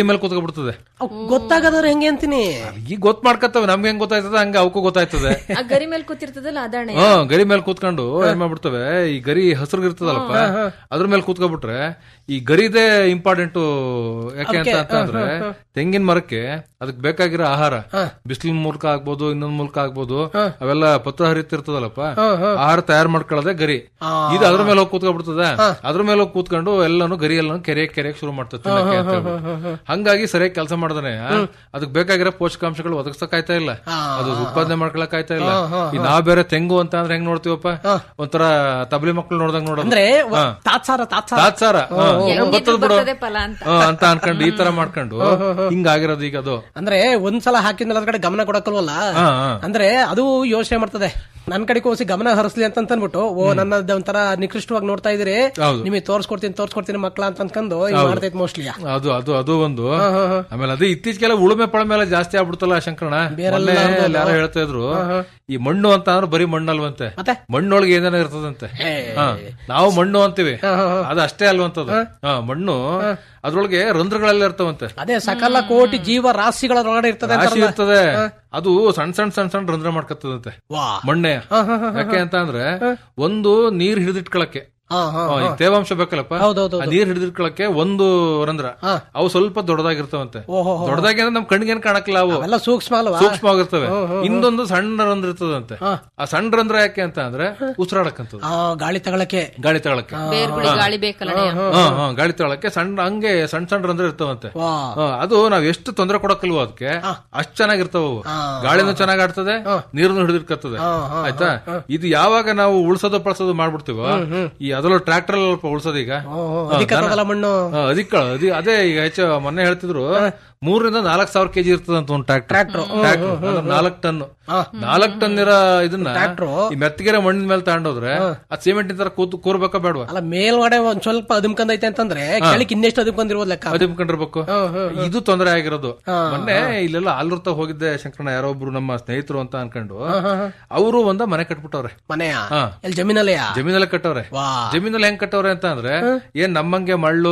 E: ಮೇಲೆ ಕೂತ್ಕೊಬಿಡ್ತದೆ
D: ಅವ್ ಗೊತ್ತಾಗದವ್ರು ಹೆಂಗೆ ಅಂತೀನಿ
E: ಈಗ ಗೊತ್ತ ಮಾಡ್ಕತ್ತವೆ ನಮ್ಗೆ ಹೆಂಗ್ ಗೊತ್ತಾಯ್ತದೆ ಹಂಗ ಅವಕ್ಕೂ ಗೊತ್ತಾಯ್ತದೆ
F: ಆ ಗರಿ ಮೇಲೆ ಕೂತಿರ್ತದಲ್ಲ ಅದಾಣೆ
E: ಹಾ ಗರಿ ಮೇಲೆ ಕೂತ್ಕೊಂಡು ಏನ್ ಮಾಡ್ಬಿಡ್ತವೆ ಈ ಗರಿ ಹಸಿರುಗಿರ್ತದಲ್ಲಪ್ಪ ಅದ್ರ ಮೇಲೆ ಕೂತ್ಕೊಬಿಟ್ರೆ ಈ ಗರಿದೇ ಇಂಪಾರ್ಟೆಂಟ್ ಯಾಕೆ ಅಂತ ಅಂತಂದ್ರೆ ತೆಂಗಿನ ಮರಕ್ಕೆ ಅದಕ್ಕೆ ಬೇಕಾಗಿರೋ ಆಹಾರ ಬಿಸಿಲಿನ ಮೂಲಕ ಆಗ್ಬೋದು ಇನ್ನೊಂದ್ ಮೂಲಕ ಆಗ್ಬೋದು ಅವೆಲ್ಲ ಪತ್ರ ಹರಿತಿರ್ತದಲ್ಲಪ್ಪ ಆಹಾರ ತಯಾರು ಮಾಡ್ಕೊಳ್ಳೋದೇ ಗರಿ ಇದು ಅದ್ರ ಮೇಲೆ ಹೋಗಿ ಕೂತ್ಕೊಬಿಡ್ತದ ಅದ್ರ ಮೇಲೆ ಹೋಗಿ ಕೂತ್ಕೊಂಡು ಎಲ್ಲಾನು ಗರಿ ಎಲ್ಲಾನು ಕೆರೆ ಕೆರೆಯಕ್ ಶುರು ಮಾಡ್ತದೆ ತಿನ್ನಕ್ಕೆ ಅಂತ ಹೇಳ್ಬಿಟ್ಟು. ಹಂಗಾಗಿ ಸರಿಯಾಗಿ ಕೆಲಸ ಮಾಡ್ದಾನೆ ಅದಕ್ಕೆ ಬೇಕಾಗಿರೋ ಪೋಷಕಾಂಶಗಳು ಒದಗಿಸಕ್ ಆಯ್ತಾ ಇಲ್ಲ ಅದು ಉತ್ಪಾದನೆ ಮಾಡ್ಕೊಳಕ್ ಆಯ್ತಾ ಇಲ್ಲ ಈ ನಾವ್ ಬೇರೆ ತೆಂಗು ಅಂತ ಅಂದ್ರೆ ಹೆಂಗ್ ನೋಡ್ತೀವಪ್ಪ ಒಂಥರ ತಬಲಿ ಮಕ್ಳು ನೋಡ್ದಂಗ್ ನೋಡೋದು
D: ಅಂದ್ರೆ ಒ- ತಾತ್ಸಾರ ತಾತ್ಸಾರ
E: ತಾತ್ಸಾರ ಹಾ, ಏನೋ ಬರ್ತದ ಬಿಡು
F: ಬರ್ತದೆ ಫಲ ಅಂತ
E: ಹಾ, ಅಂತ ಅನ್ಕೊಂಡು ಈ ತರ ಮಾಡ್ಕೊಂಡು ಹಿಂಗಾಗಿರೋದು ಈಗ ಅದು
D: ಅಂದ್ರೆ ಒಂದ್ಸಲ ಹಾಕಿದ್ಮೇಲೆ ಅದ್ರ ಕಡೆ ಗಮನ ಕೊಡಕ್ಕಲ್ವಲ್ಲ
E: ಹಾ, ಹಾ.
D: ಅಂದ್ರೆ ಅದು ಯೋಚನೆ ಮಾಡ್ತದೆ ನನ್ ಕಡೆಗೆ ಹೋಗಿ ಗಮನ ಹರಿಸ್ಲಿ ಅಂತ ಅನ್ಬಿಟ್ಟು ಓ ನನ್ನ ಒಂಥರ ನಿಕೃಷ್ಟವಾಗಿ ನೋಡ್ತಾ ಇದೀರಿ
E: ಹೌದು.
D: ನಿಮಗೆ ತೋರ್ಸ್ಕೊಡ್ತೀನಿ ತೋರ್ಸ್ಕೊಡ್ತೀನಿ ಮಕ್ಳ ಅಂತ ಅನ್ಕೊಂಡು ಹಿಂಗ್ ಮಾಡ್ತೈತ್ ಮೋಸ್ಟ್ಲಿ
E: ಅದು ಅದು ಅದು ಒಂದು ಆಮೇಲೆ ಅದು ಇತ್ತೀಚೆಗೆಲ್ಲ ಉಳುಮೆ ಪಳಮೆ ಎಲ್ಲ ಜಾಸ್ತಿ ಆಗ್ಬಿಡ್ತಲ್ಲ ಶಂಕರಣ
D: ಬೇರೆಲ್ಲ
E: ಮೊನ್ನೆ ಅಲ್ಲಿ ಯಾರೋ ಹೇಳ್ತಾ ಇದ್ರು ಈ ಮಣ್ಣು ಅಂತ ಅಂದ್ರೆ ಬರೀ ಮಣ್ಣಲ್ವಂತೆ
D: ಮತ್ತೆ?
E: ಮಣ್ಣೊಳಗೆ ಏನೇನೋ ಇರ್ತದಂತೆ ಹಾ, ನಾವು ಮಣ್ಣು ಅಂತೀವಿ ಅದು ಅಷ್ಟೇ ಅಲ್ವಂತದ್ದು ಹಾ ಮಣ್ಣು ಅದ್ರೊಳಗೆ ರಂಧ್ರಗಳೆಲ್ಲ ಇರ್ತಾವಂತೆ
D: ಅದೇ ಸಕಲ ಕೋಟಿ ಜೀವ ರಾಶಿಗಳ ಒಳಗಡೆ ಇರ್ತದೆ
E: ರಾಶಿ
D: ಅಂತಾರಲ್ಲ.
E: ಇರ್ತದೆ ಅದು ಸಣ್ಣ ಸಣ್ಣ ಸಣ್ಣ ಸಣ್ಣ ರಂಧ್ರ ಮಾಡ್ಕತ್ತದಂತೆ
D: ವಾ
E: ಮಣ್ಣೆ ಯಾಕೆ ಅಂತ ಅಂದ್ರೆ ಒಂದು ನೀರ್ ಹಿಡಿದಿಟ್ಕೊಳಕ್ಕೆ
D: ಹಾ ಹಾ
E: ಹಾ, ಈಗ ತೇವಾಂಶ ಬೇಕಲ್ಲಪ್ಪ
D: ಹೌದೌದು
E: ಆ ನೀರ್ ಹಿಡಿದಿಟ್ಕೊಳಕ್ಕೆ ಒಂದು ರಂಧ್ರ ಅವು ಸ್ವಲ್ಪ ದೊಡ್ಡದಾಗಿರ್ತಾವಂತೆ
D: ಓಹೋ
E: ದೊಡ್ಡದಾಗಿ ಅಂದ್ರೆ ನಮ್ ಕಣ್ಣಿಗೇನ್ ಕಾಣಕ್ಕಿಲ್ಲ ಅವು
D: ಅವೆಲ್ಲ ಸೂಕ್ಷ್ಮ ಅಲ್ವಾ
E: ಸೂಕ್ಷ್ಮವಾಗಿರ್ತವೆ ಇನ್ನೊಂದು ಸಣ್ಣ ರಂಧ್ರ ಇರ್ತದಂತೆ ಆ ಸಣ್ಣ ರಂಧ್ರ ಯಾಕೆ ಅಂತ ಅಂದ್ರೆ ಉಸಿರಾಡಕ್ಕಂತದ್ದು
D: ಆ ಗಾಳಿ ತಗೊಳಕ್ಕೆ
E: ಗಾಳಿ ತಗೊಳಕ್ಕೆ
F: ಬೇರ್ಗುಳಿ ಗಾಳಿ ಬೇಕಲ್ಲ
E: ಹಾ ಹಾ ಗಾಳಿ ತಗೊಳಕ್ಕೆ ಸಣ್ಣ ಹಂಗೆ ಸಣ್ಣ ಸಣ್ಣ ರಂಧ್ರ ಇರ್ತಾವಂತೆ
D: ವಾ
E: ಹಾ, ಅದು ನಾವ್ ಎಷ್ಟು ತೊಂದರೆ ಕೊಡಕ್ಕಲ್ವೋ ಅದಕ್ಕೆ ಅಷ್ಟ್ ಚೆನ್ನಾಗಿರ್ತಾವ ಅವು ಗಾಳಿನೂ ಚೆನ್ನಾಗ್ ಆಡ್ತದೆ ನೀರನ್ನು ಹಿಡಿದಿರ್ಕತ್ತದೆ ಆಯ್ತಾ ಇದು ಯಾವಾಗ ನಾವು ಉಳ್ಸೋದು ಪಳ್ಸೋದು ಮಾಡ್ಬಿಡ್ತೀವೋ ಈ ಅದರಲ್ಲೂ ಟ್ರಾಕ್ಟರ್ ಅಲ್ಪ ಉಳ್ಸೋದು ಈಗ
D: ಅದಕ್ಕೆ ಅದಲ್ಲ ಮಣ್ಣು
E: ಹಾ, ಅದಿಕ್ಕ ಅದಿ ಅದೇ ಈಗ ಹೆಚ್ಚು ಮೊನ್ನೆ ಹೇಳ್ತಿದ್ರು ಮೂರರಿಂದ ನಾಲ್ಕ್ ಸಾವಿರ ಕೆಜಿ ಇರ್ತದಂತ ಒಂದು ಟ್ರಾಕ್ಟರ್ ನಾಲ್ಕ್ ಟನ್ ನಾಲ್ಕ್ ಟನ್ ಇರೋ ಇದನ್ನ ಈ ಮೆತ್ತಗಿರೋ ಮಣ್ಣಿನ ಮೇಲೆ ತಗೊಂಡೋದ್ರೆ ಆ ಸಿಮೆಂಟ್ ತರ ಕೂತು ಕೂರ್ಬೇಕಾ ಬೇಡವಾ
D: ಅಲ್ಲ ಮೇಲ್ಗಡೆ ಒಂದ್ ಸ್ವಲ್ಪ ಅದುಮ್ಕಂದೈತೆ ಅಂತಂದ್ರೆ ಕೆಳಕ್ ಇನ್ನೆಷ್ಟು ಅದುಮ್ಕೊಂಡಿರೋದ್ ಲೆಕ್ಕ
E: ಅದಿಮ್ಕೊಂಡಿರ್ಬೇಕು ಇದು ತೊಂದರೆ ಆಗಿರೋದು ಮೊನ್ನೆ ಇಲ್ಲೆಲ್ಲ ಆಲೂರ್ತ ಹೋಗಿದ್ದೆ ಶಂಕರಣ್ಣ ಯಾರೋ ಒಬ್ರು ನಮ್ಮ ಸ್ನೇಹಿತರು ಅಂತ ಅನ್ಕೊಂಡು ಅವರು ಒಂದ ಮನೆ ಕಟ್ಬಿಟ್ಟವ್ರೆ
D: ಮನೆಯ
E: ಹಾ.
D: ಎಲ್ಲಿ ಜಮೀನಲ್ಲಯ್ಯ
E: ಜಮೀನಲ್ಲಿ ಕಟ್ಟವ್ರೆ
D: ವಾ
E: ಜಮೀನಲ್ಲಿ ಹೆಂಗ್ ಕಟ್ಟವ್ರೆ ಅಂತ ಅಂದ್ರೆ ಏನ್ ನಮ್ಮಂಗೆ ಮಳ್ಳು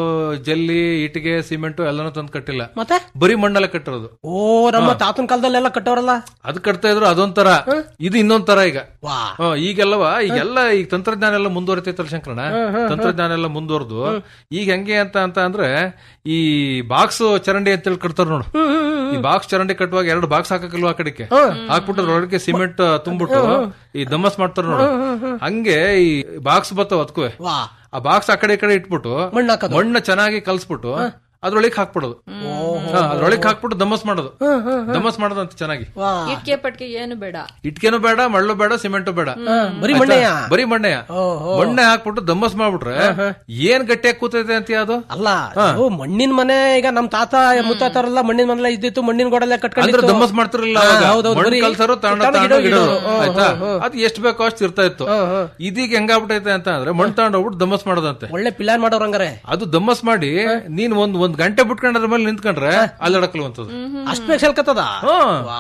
E: ಜಲ್ಲಿ ಇಟ್ಟಿಗೆ ಸಿಮೆಂಟ್ ಎಲ್ಲಾನು ತಂದು ಕಟ್ಟಿಲ್ಲ
D: ಮತ್ತೆ
E: ಬರೀ ಮಣ್ಣಲ್ಲೇ ಕಟ್ಟಿರೋದು
D: ಓ ನಮ್ಮ ತಾತನ ಕಾಲದಲ್ಲೆಲ್ಲ ಕಟ್ಟೋರಲ್ಲ
E: ಅದ್ ಕಟ್ತಾ ಇದ್ರು ಅದೊಂಥರ ಇದು ಇನ್ನೊಂಥರ ಈಗ
D: ವಾ
E: ಹಾ, ಈಗೆಲ್ಲವ ಈಗೆಲ್ಲ ಈಗ ತಂತ್ರಜ್ಞಾನ ಎಲ್ಲ ಮುಂದುವರಿತೈತಲ್ಲ ಶಂಕರಣ ತಂತ್ರಜ್ಞಾನ ಎಲ್ಲ ಮುಂದುವರೆದು ಈಗ ಹೆಂಗೆ ಅಂತ ಅಂತ ಅಂದ್ರೆ ಈ ಬಾಕ್ಸ್ ಚರಂಡಿ ಅಂತೇಳಿ ಕಟ್ತಾರ ನೋಡು ಈ ಬಾಕ್ಸ್ ಚರಂಡಿ ಕಟ್ಟುವಾಗ ಎರಡು ಬಾಕ್ಸ್ ಹಾಕಕ್ಕಿಲ್ವಾ ಆ ಕಡೆಗೆ ಹಾಕ್ಬಿಟ್ಟು ಅದ್ರೊಳಗೆ ಸಿಮೆಂಟ್ ತುಂಬಿಟ್ಟು ಈ ದಮ್ಮಸ್ ಮಾಡ್ತಾರ ನೋಡು ಹಂಗೆ ಈ ಬಾಕ್ಸ್ ಬರ್ತಾವ ಅದಕ್ಕೂ
D: ವಾ
E: ಆ ಬಾಕ್ಸ್ ಆ ಕಡೆ ಈ ಕಡೆ ಇಟ್ಬಿಟ್ಟು
D: ಮಣ್ಣ್ ಹಾಕೋದು
E: ಮಣ್ಣು ಚೆನ್ನಾಗಿ ಕಲ್ಸ್ಬಿಟ್ಟು ಅದ್ರೊಳಗೆ ಹಾಕ್ಬಿಡೋದು ಹಾ, ಅದ್ರೊಳಗೆ ಹಾಕ್ಬಿಟ್ಟು ದಮ್ಮಸ್ ಮಾಡೋದು ದಮ್ಮಸ್ ಮಾಡೋದಂತ ಚೆನ್ನಾಗಿ
D: ವಾ
F: ಇಟ್ಕೆ ಪಟ್ಕೆ ಏನು ಬೇಡ
E: ಇಟ್ಕೆನು ಬೇಡ ಮಳ್ಳು ಬೇಡ ಸಿಮೆಂಟು ಬೇಡ
D: ಬರೀ
E: ಆಯ್ತಾ?
D: ಮಣ್ಣೆಯ
E: ಬರೀ ಮಣ್ಣೆಯ ಮಣ್ಣೆ ಹಾಕ್ಬಿಟ್ಟು ದಮ್ಮಸ್ ಮಾಡ್ಬಿಟ್ರೆ ಏನ್ ಗಟ್ಟಿಯಾಗಿ ಕೂತೈತೆ ಅಂತ ಅದು
D: ಅಲ್ಲ ಅದು ಮಣ್ಣಿನ ಮನೆ ಈಗ ನಮ್ ತಾತ ಮುತ್ತಾತರೆಲ್ಲ ಮಣ್ಣಿನ ಮನೆ ಇದ್ದಿತ್ತು ಮಣ್ಣಿನ ಗೋಡೆಲ್ಲ
E: ಅಂದ್ರೆ
D: ಕಟ್ಕೊಂಡಿತ್ತು
E: ದಮ್ಮಸ್ ಮಾಡ್ತಿರಲಿಲ್ಲ
D: ಹಾ,
E: ಅವಾಗ.
D: ಹೌದೌದು,
E: ಮಣ್ಣ್
D: ಬರೀ
E: ಕಲ್ಸರು ತಗೊಂಡ
D: ತಗೊಂಡು
E: ತಗೊಂಡು
D: ಗಿಡ
E: ಇಡೋದು.
D: ಇಡೋದು.
E: ಆಯ್ತಾ ಅದು ಎಷ್ಟು ಬೇಕೋ ಅಷ್ಟು ಇರ್ತಾ ಇತ್ತು ಇದೀಗ ಹೆಂಗಾಗ್ಬಿಟ್ಟೈತೆ ಅಂತ ಅಂದ್ರೆ ಮಣ್ಣು ತಗೊಂಡು ಹೋಗ್ಬಿಟ್ಟು ದಮ್ಮಸ್ ಮಾಡೋದಂತೆ
D: ಒಳ್ಳೆ ಪ್ಲಾನ್ ಮಾಡೋರ್ ಹಂಗಾರೆ
E: ಅದು ದಮ್ಮಸ್ ಮಾಡಿ ನೀನ್ ಒಂದ್ ಒಂದ್ ಗಂಟೆ ಬಿಟ್ಕೊಂಡು ಅದ್ರ ಮೇಲೆ ನಿಂತ್ಕೊಂಡ್ರೆ ಅಲ್ಲಡಕ್ಲುವಂತದ್ದು
D: ಅಷ್ಟ್ ಬೇಗ ಸೆಲ್ಕತ್ತದ ವಾ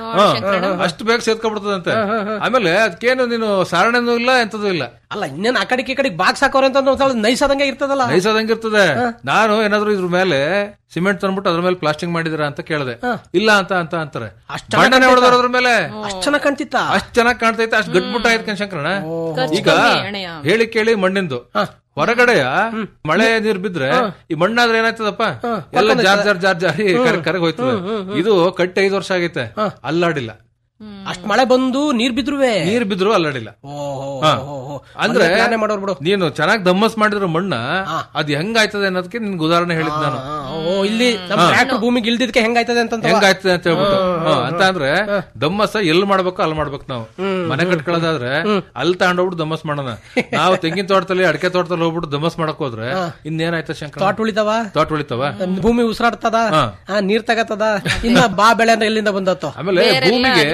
E: ಅಷ್ಟು ಬೇಗ ಸೇರ್ಕೊಂಡ್ಬಿಡ್ತದಂತೆ ಆಮೇಲೆ ಅದಕ್ಕೇನು ನೀನು ಸಾರಣೆನೂ ಇಲ್ಲ ಎಂತದೂ ಇಲ್ಲ
D: ಅಲ್ಲ ಇನ್ನೇನ್ ಆ ಕಡೆಗೆ ಈ ಕಡೆಗೆ ಬಾಕ್ಸ್ ಹಾಕೋರೆ ಅಂತ ಒಂದ್ ಸ್ವಲ್ಪ ನೈಸದಂಗೆ ಇರ್ತದಲ್ಲ
E: ನೈಸದಂಗಿರ್ತದೆ ನಾನು ಏನಾದ್ರು ಇದ್ರ ಮೇಲೆ ಸಿಮೆಂಟ್ ತಂದ್ಬಿಟ್ಟು ಅದ್ರ ಮೇಲೆ ಪ್ಲಾಸ್ಟಿಂಗ್ ಮಾಡಿದಿರ ಅಂತ ಕೇಳಿದೆ ಇಲ್ಲ ಅಂತ ಅಂತ ಅಂತಾರೆ
D: ಅಷ್ಟ್
E: ಬಣ್ಣನೆ ಹೊಡೆದ್ರ ಅದ್ರ ಮೇಲೆ
D: ಅಷ್ಟ್ ಚೆನ್ನಾಗ್ ಕಾಣ್ತಿತ್ತ
E: ಅಷ್ಟ್ ಚೆನ್ನಾಗ್ ಕಾಣ್ತೈತೆ ಅಷ್ಟ್ ಗಟ್ಬಿಟ್ಟ ಆಯ್ತು ಶಂಕರಣ
F: ಖರ್ಚು
E: ಈಗ
F: ಕಮ್ಮಿ ಅಣ್ಣಯ್ಯ.
E: ಹೇಳಿ ಕೇಳಿ ಮಣ್ಣಿಂದು ಹೊರಗಡೆಯ ಮಳೆ ನೀರ್ ಬಿದ್ರೆ ಈ ಮಣ್ಣಾದ್ರೆ ಏನಾಯ್ತದಪ್ಪ ಎಲ್ಲ ಜಾರ್ ಜಾರ್ ಜಾರ್ ಜಾರಿ ಕರಗ್ ಕರಗ್ ಹೋಯ್ತದೆ ಇದು ಕಟ್ಟಿ ಐದು ವರ್ಷ ಆಗೈತೆ ಅಲ್ಲಾಡಿಲ್ಲ
D: ಅಷ್ಟ್ ಮಳೆ ಬಂದು ನೀರ್ ಬಿದ್ರುವೆ
E: ನೀರ್ ಬಿದ್ರು ಅಲ್ಲಾಡಿಲ್ಲ
D: ಓಹೋ
E: ಹಾ.
D: ಓಹೋ
E: ಅಂದ್ರೆ
D: ಪ್ಲಾನೇ ಮಾಡೋರ್ ಬಿಡು
E: ನೀನು ಚೆನ್ನಾಗಿ ದಮ್ಮಸ್ ಮಾಡಿರೋ ಮಣ್ಣ ಅದ್ ಹೆಂಗಾಯ್ತದೆ ಅನ್ನೋದಕ್ಕೆ ನಿನ್ಗೆ ಉದಾಹರಣೆ ಹೇಳಿದ್ ನಾನು
D: ಹಾ, ಓ ಇಲ್ಲಿ ನಮ್ ಟ್ರ್ಯಾಕ್ಟರ್ ಭೂಮಿಗೆ ಇಲ್ದಿದ್ಕೆ ಹೆಂಗಾಯ್ತದೆ ಅಂತ
E: ಹೆಂಗಾಯ್ತದೆ ಅಂತ ಹೇಳ್ಬಿಟ್ಟು ಹಾ, ಅಂತ ಅಂದ್ರೆ ದಮ್ಮಸ ಎಲ್ಲಿ ಮಾಡ್ಬೇಕು ಅಲ್ಲಿ ಮಾಡ್ಬೇಕು ನಾವು ಮನೆ ಕಟ್ಕೊಳ್ಳೋದಾದ್ರೆ ಅಲ್ಲಿ ತಗೊಂಡೋಗ್ಬಿಟ್ಟು ದಮ್ಮಸ್ ಮಾಡೋಣ ನಾವು ತೆಂಗಿನ ತೋಟದಲ್ಲಿ ಅಡಕೆ ತೋಟದಲ್ಲಿ ಹೋಗ್ಬಿಟ್ಟು ದಮ್ಮಸ್ ಮಾಡಕ್ ಹೋದ್ರೆ ಇನ್ನೇನಾಯ್ತ ಶಂಕರ
D: ತೋಟ ಉಳಿತಾವ
E: ತೋಟ ಉಳಿತಾವ
D: ಭೂಮಿ ಉಸಿರಾಡ್ತದ
E: ಹಾ.
D: ಆ, ನೀರ್ ತಗತ್ತದ ಇನ್ನ ಬಾ ಬೆಳೆ ಅಂದ್ರೆ ಎಲ್ಲಿಂದ ಬಂದತ್ತು
E: ಆಮೇಲೆ
F: ಬೇರೆಲ್ಲ
E: ಭೂಮಿಗೆ
F: ಅದಕ್ಕೆ ಕುತ್ಕೊಳ್ಳೋದು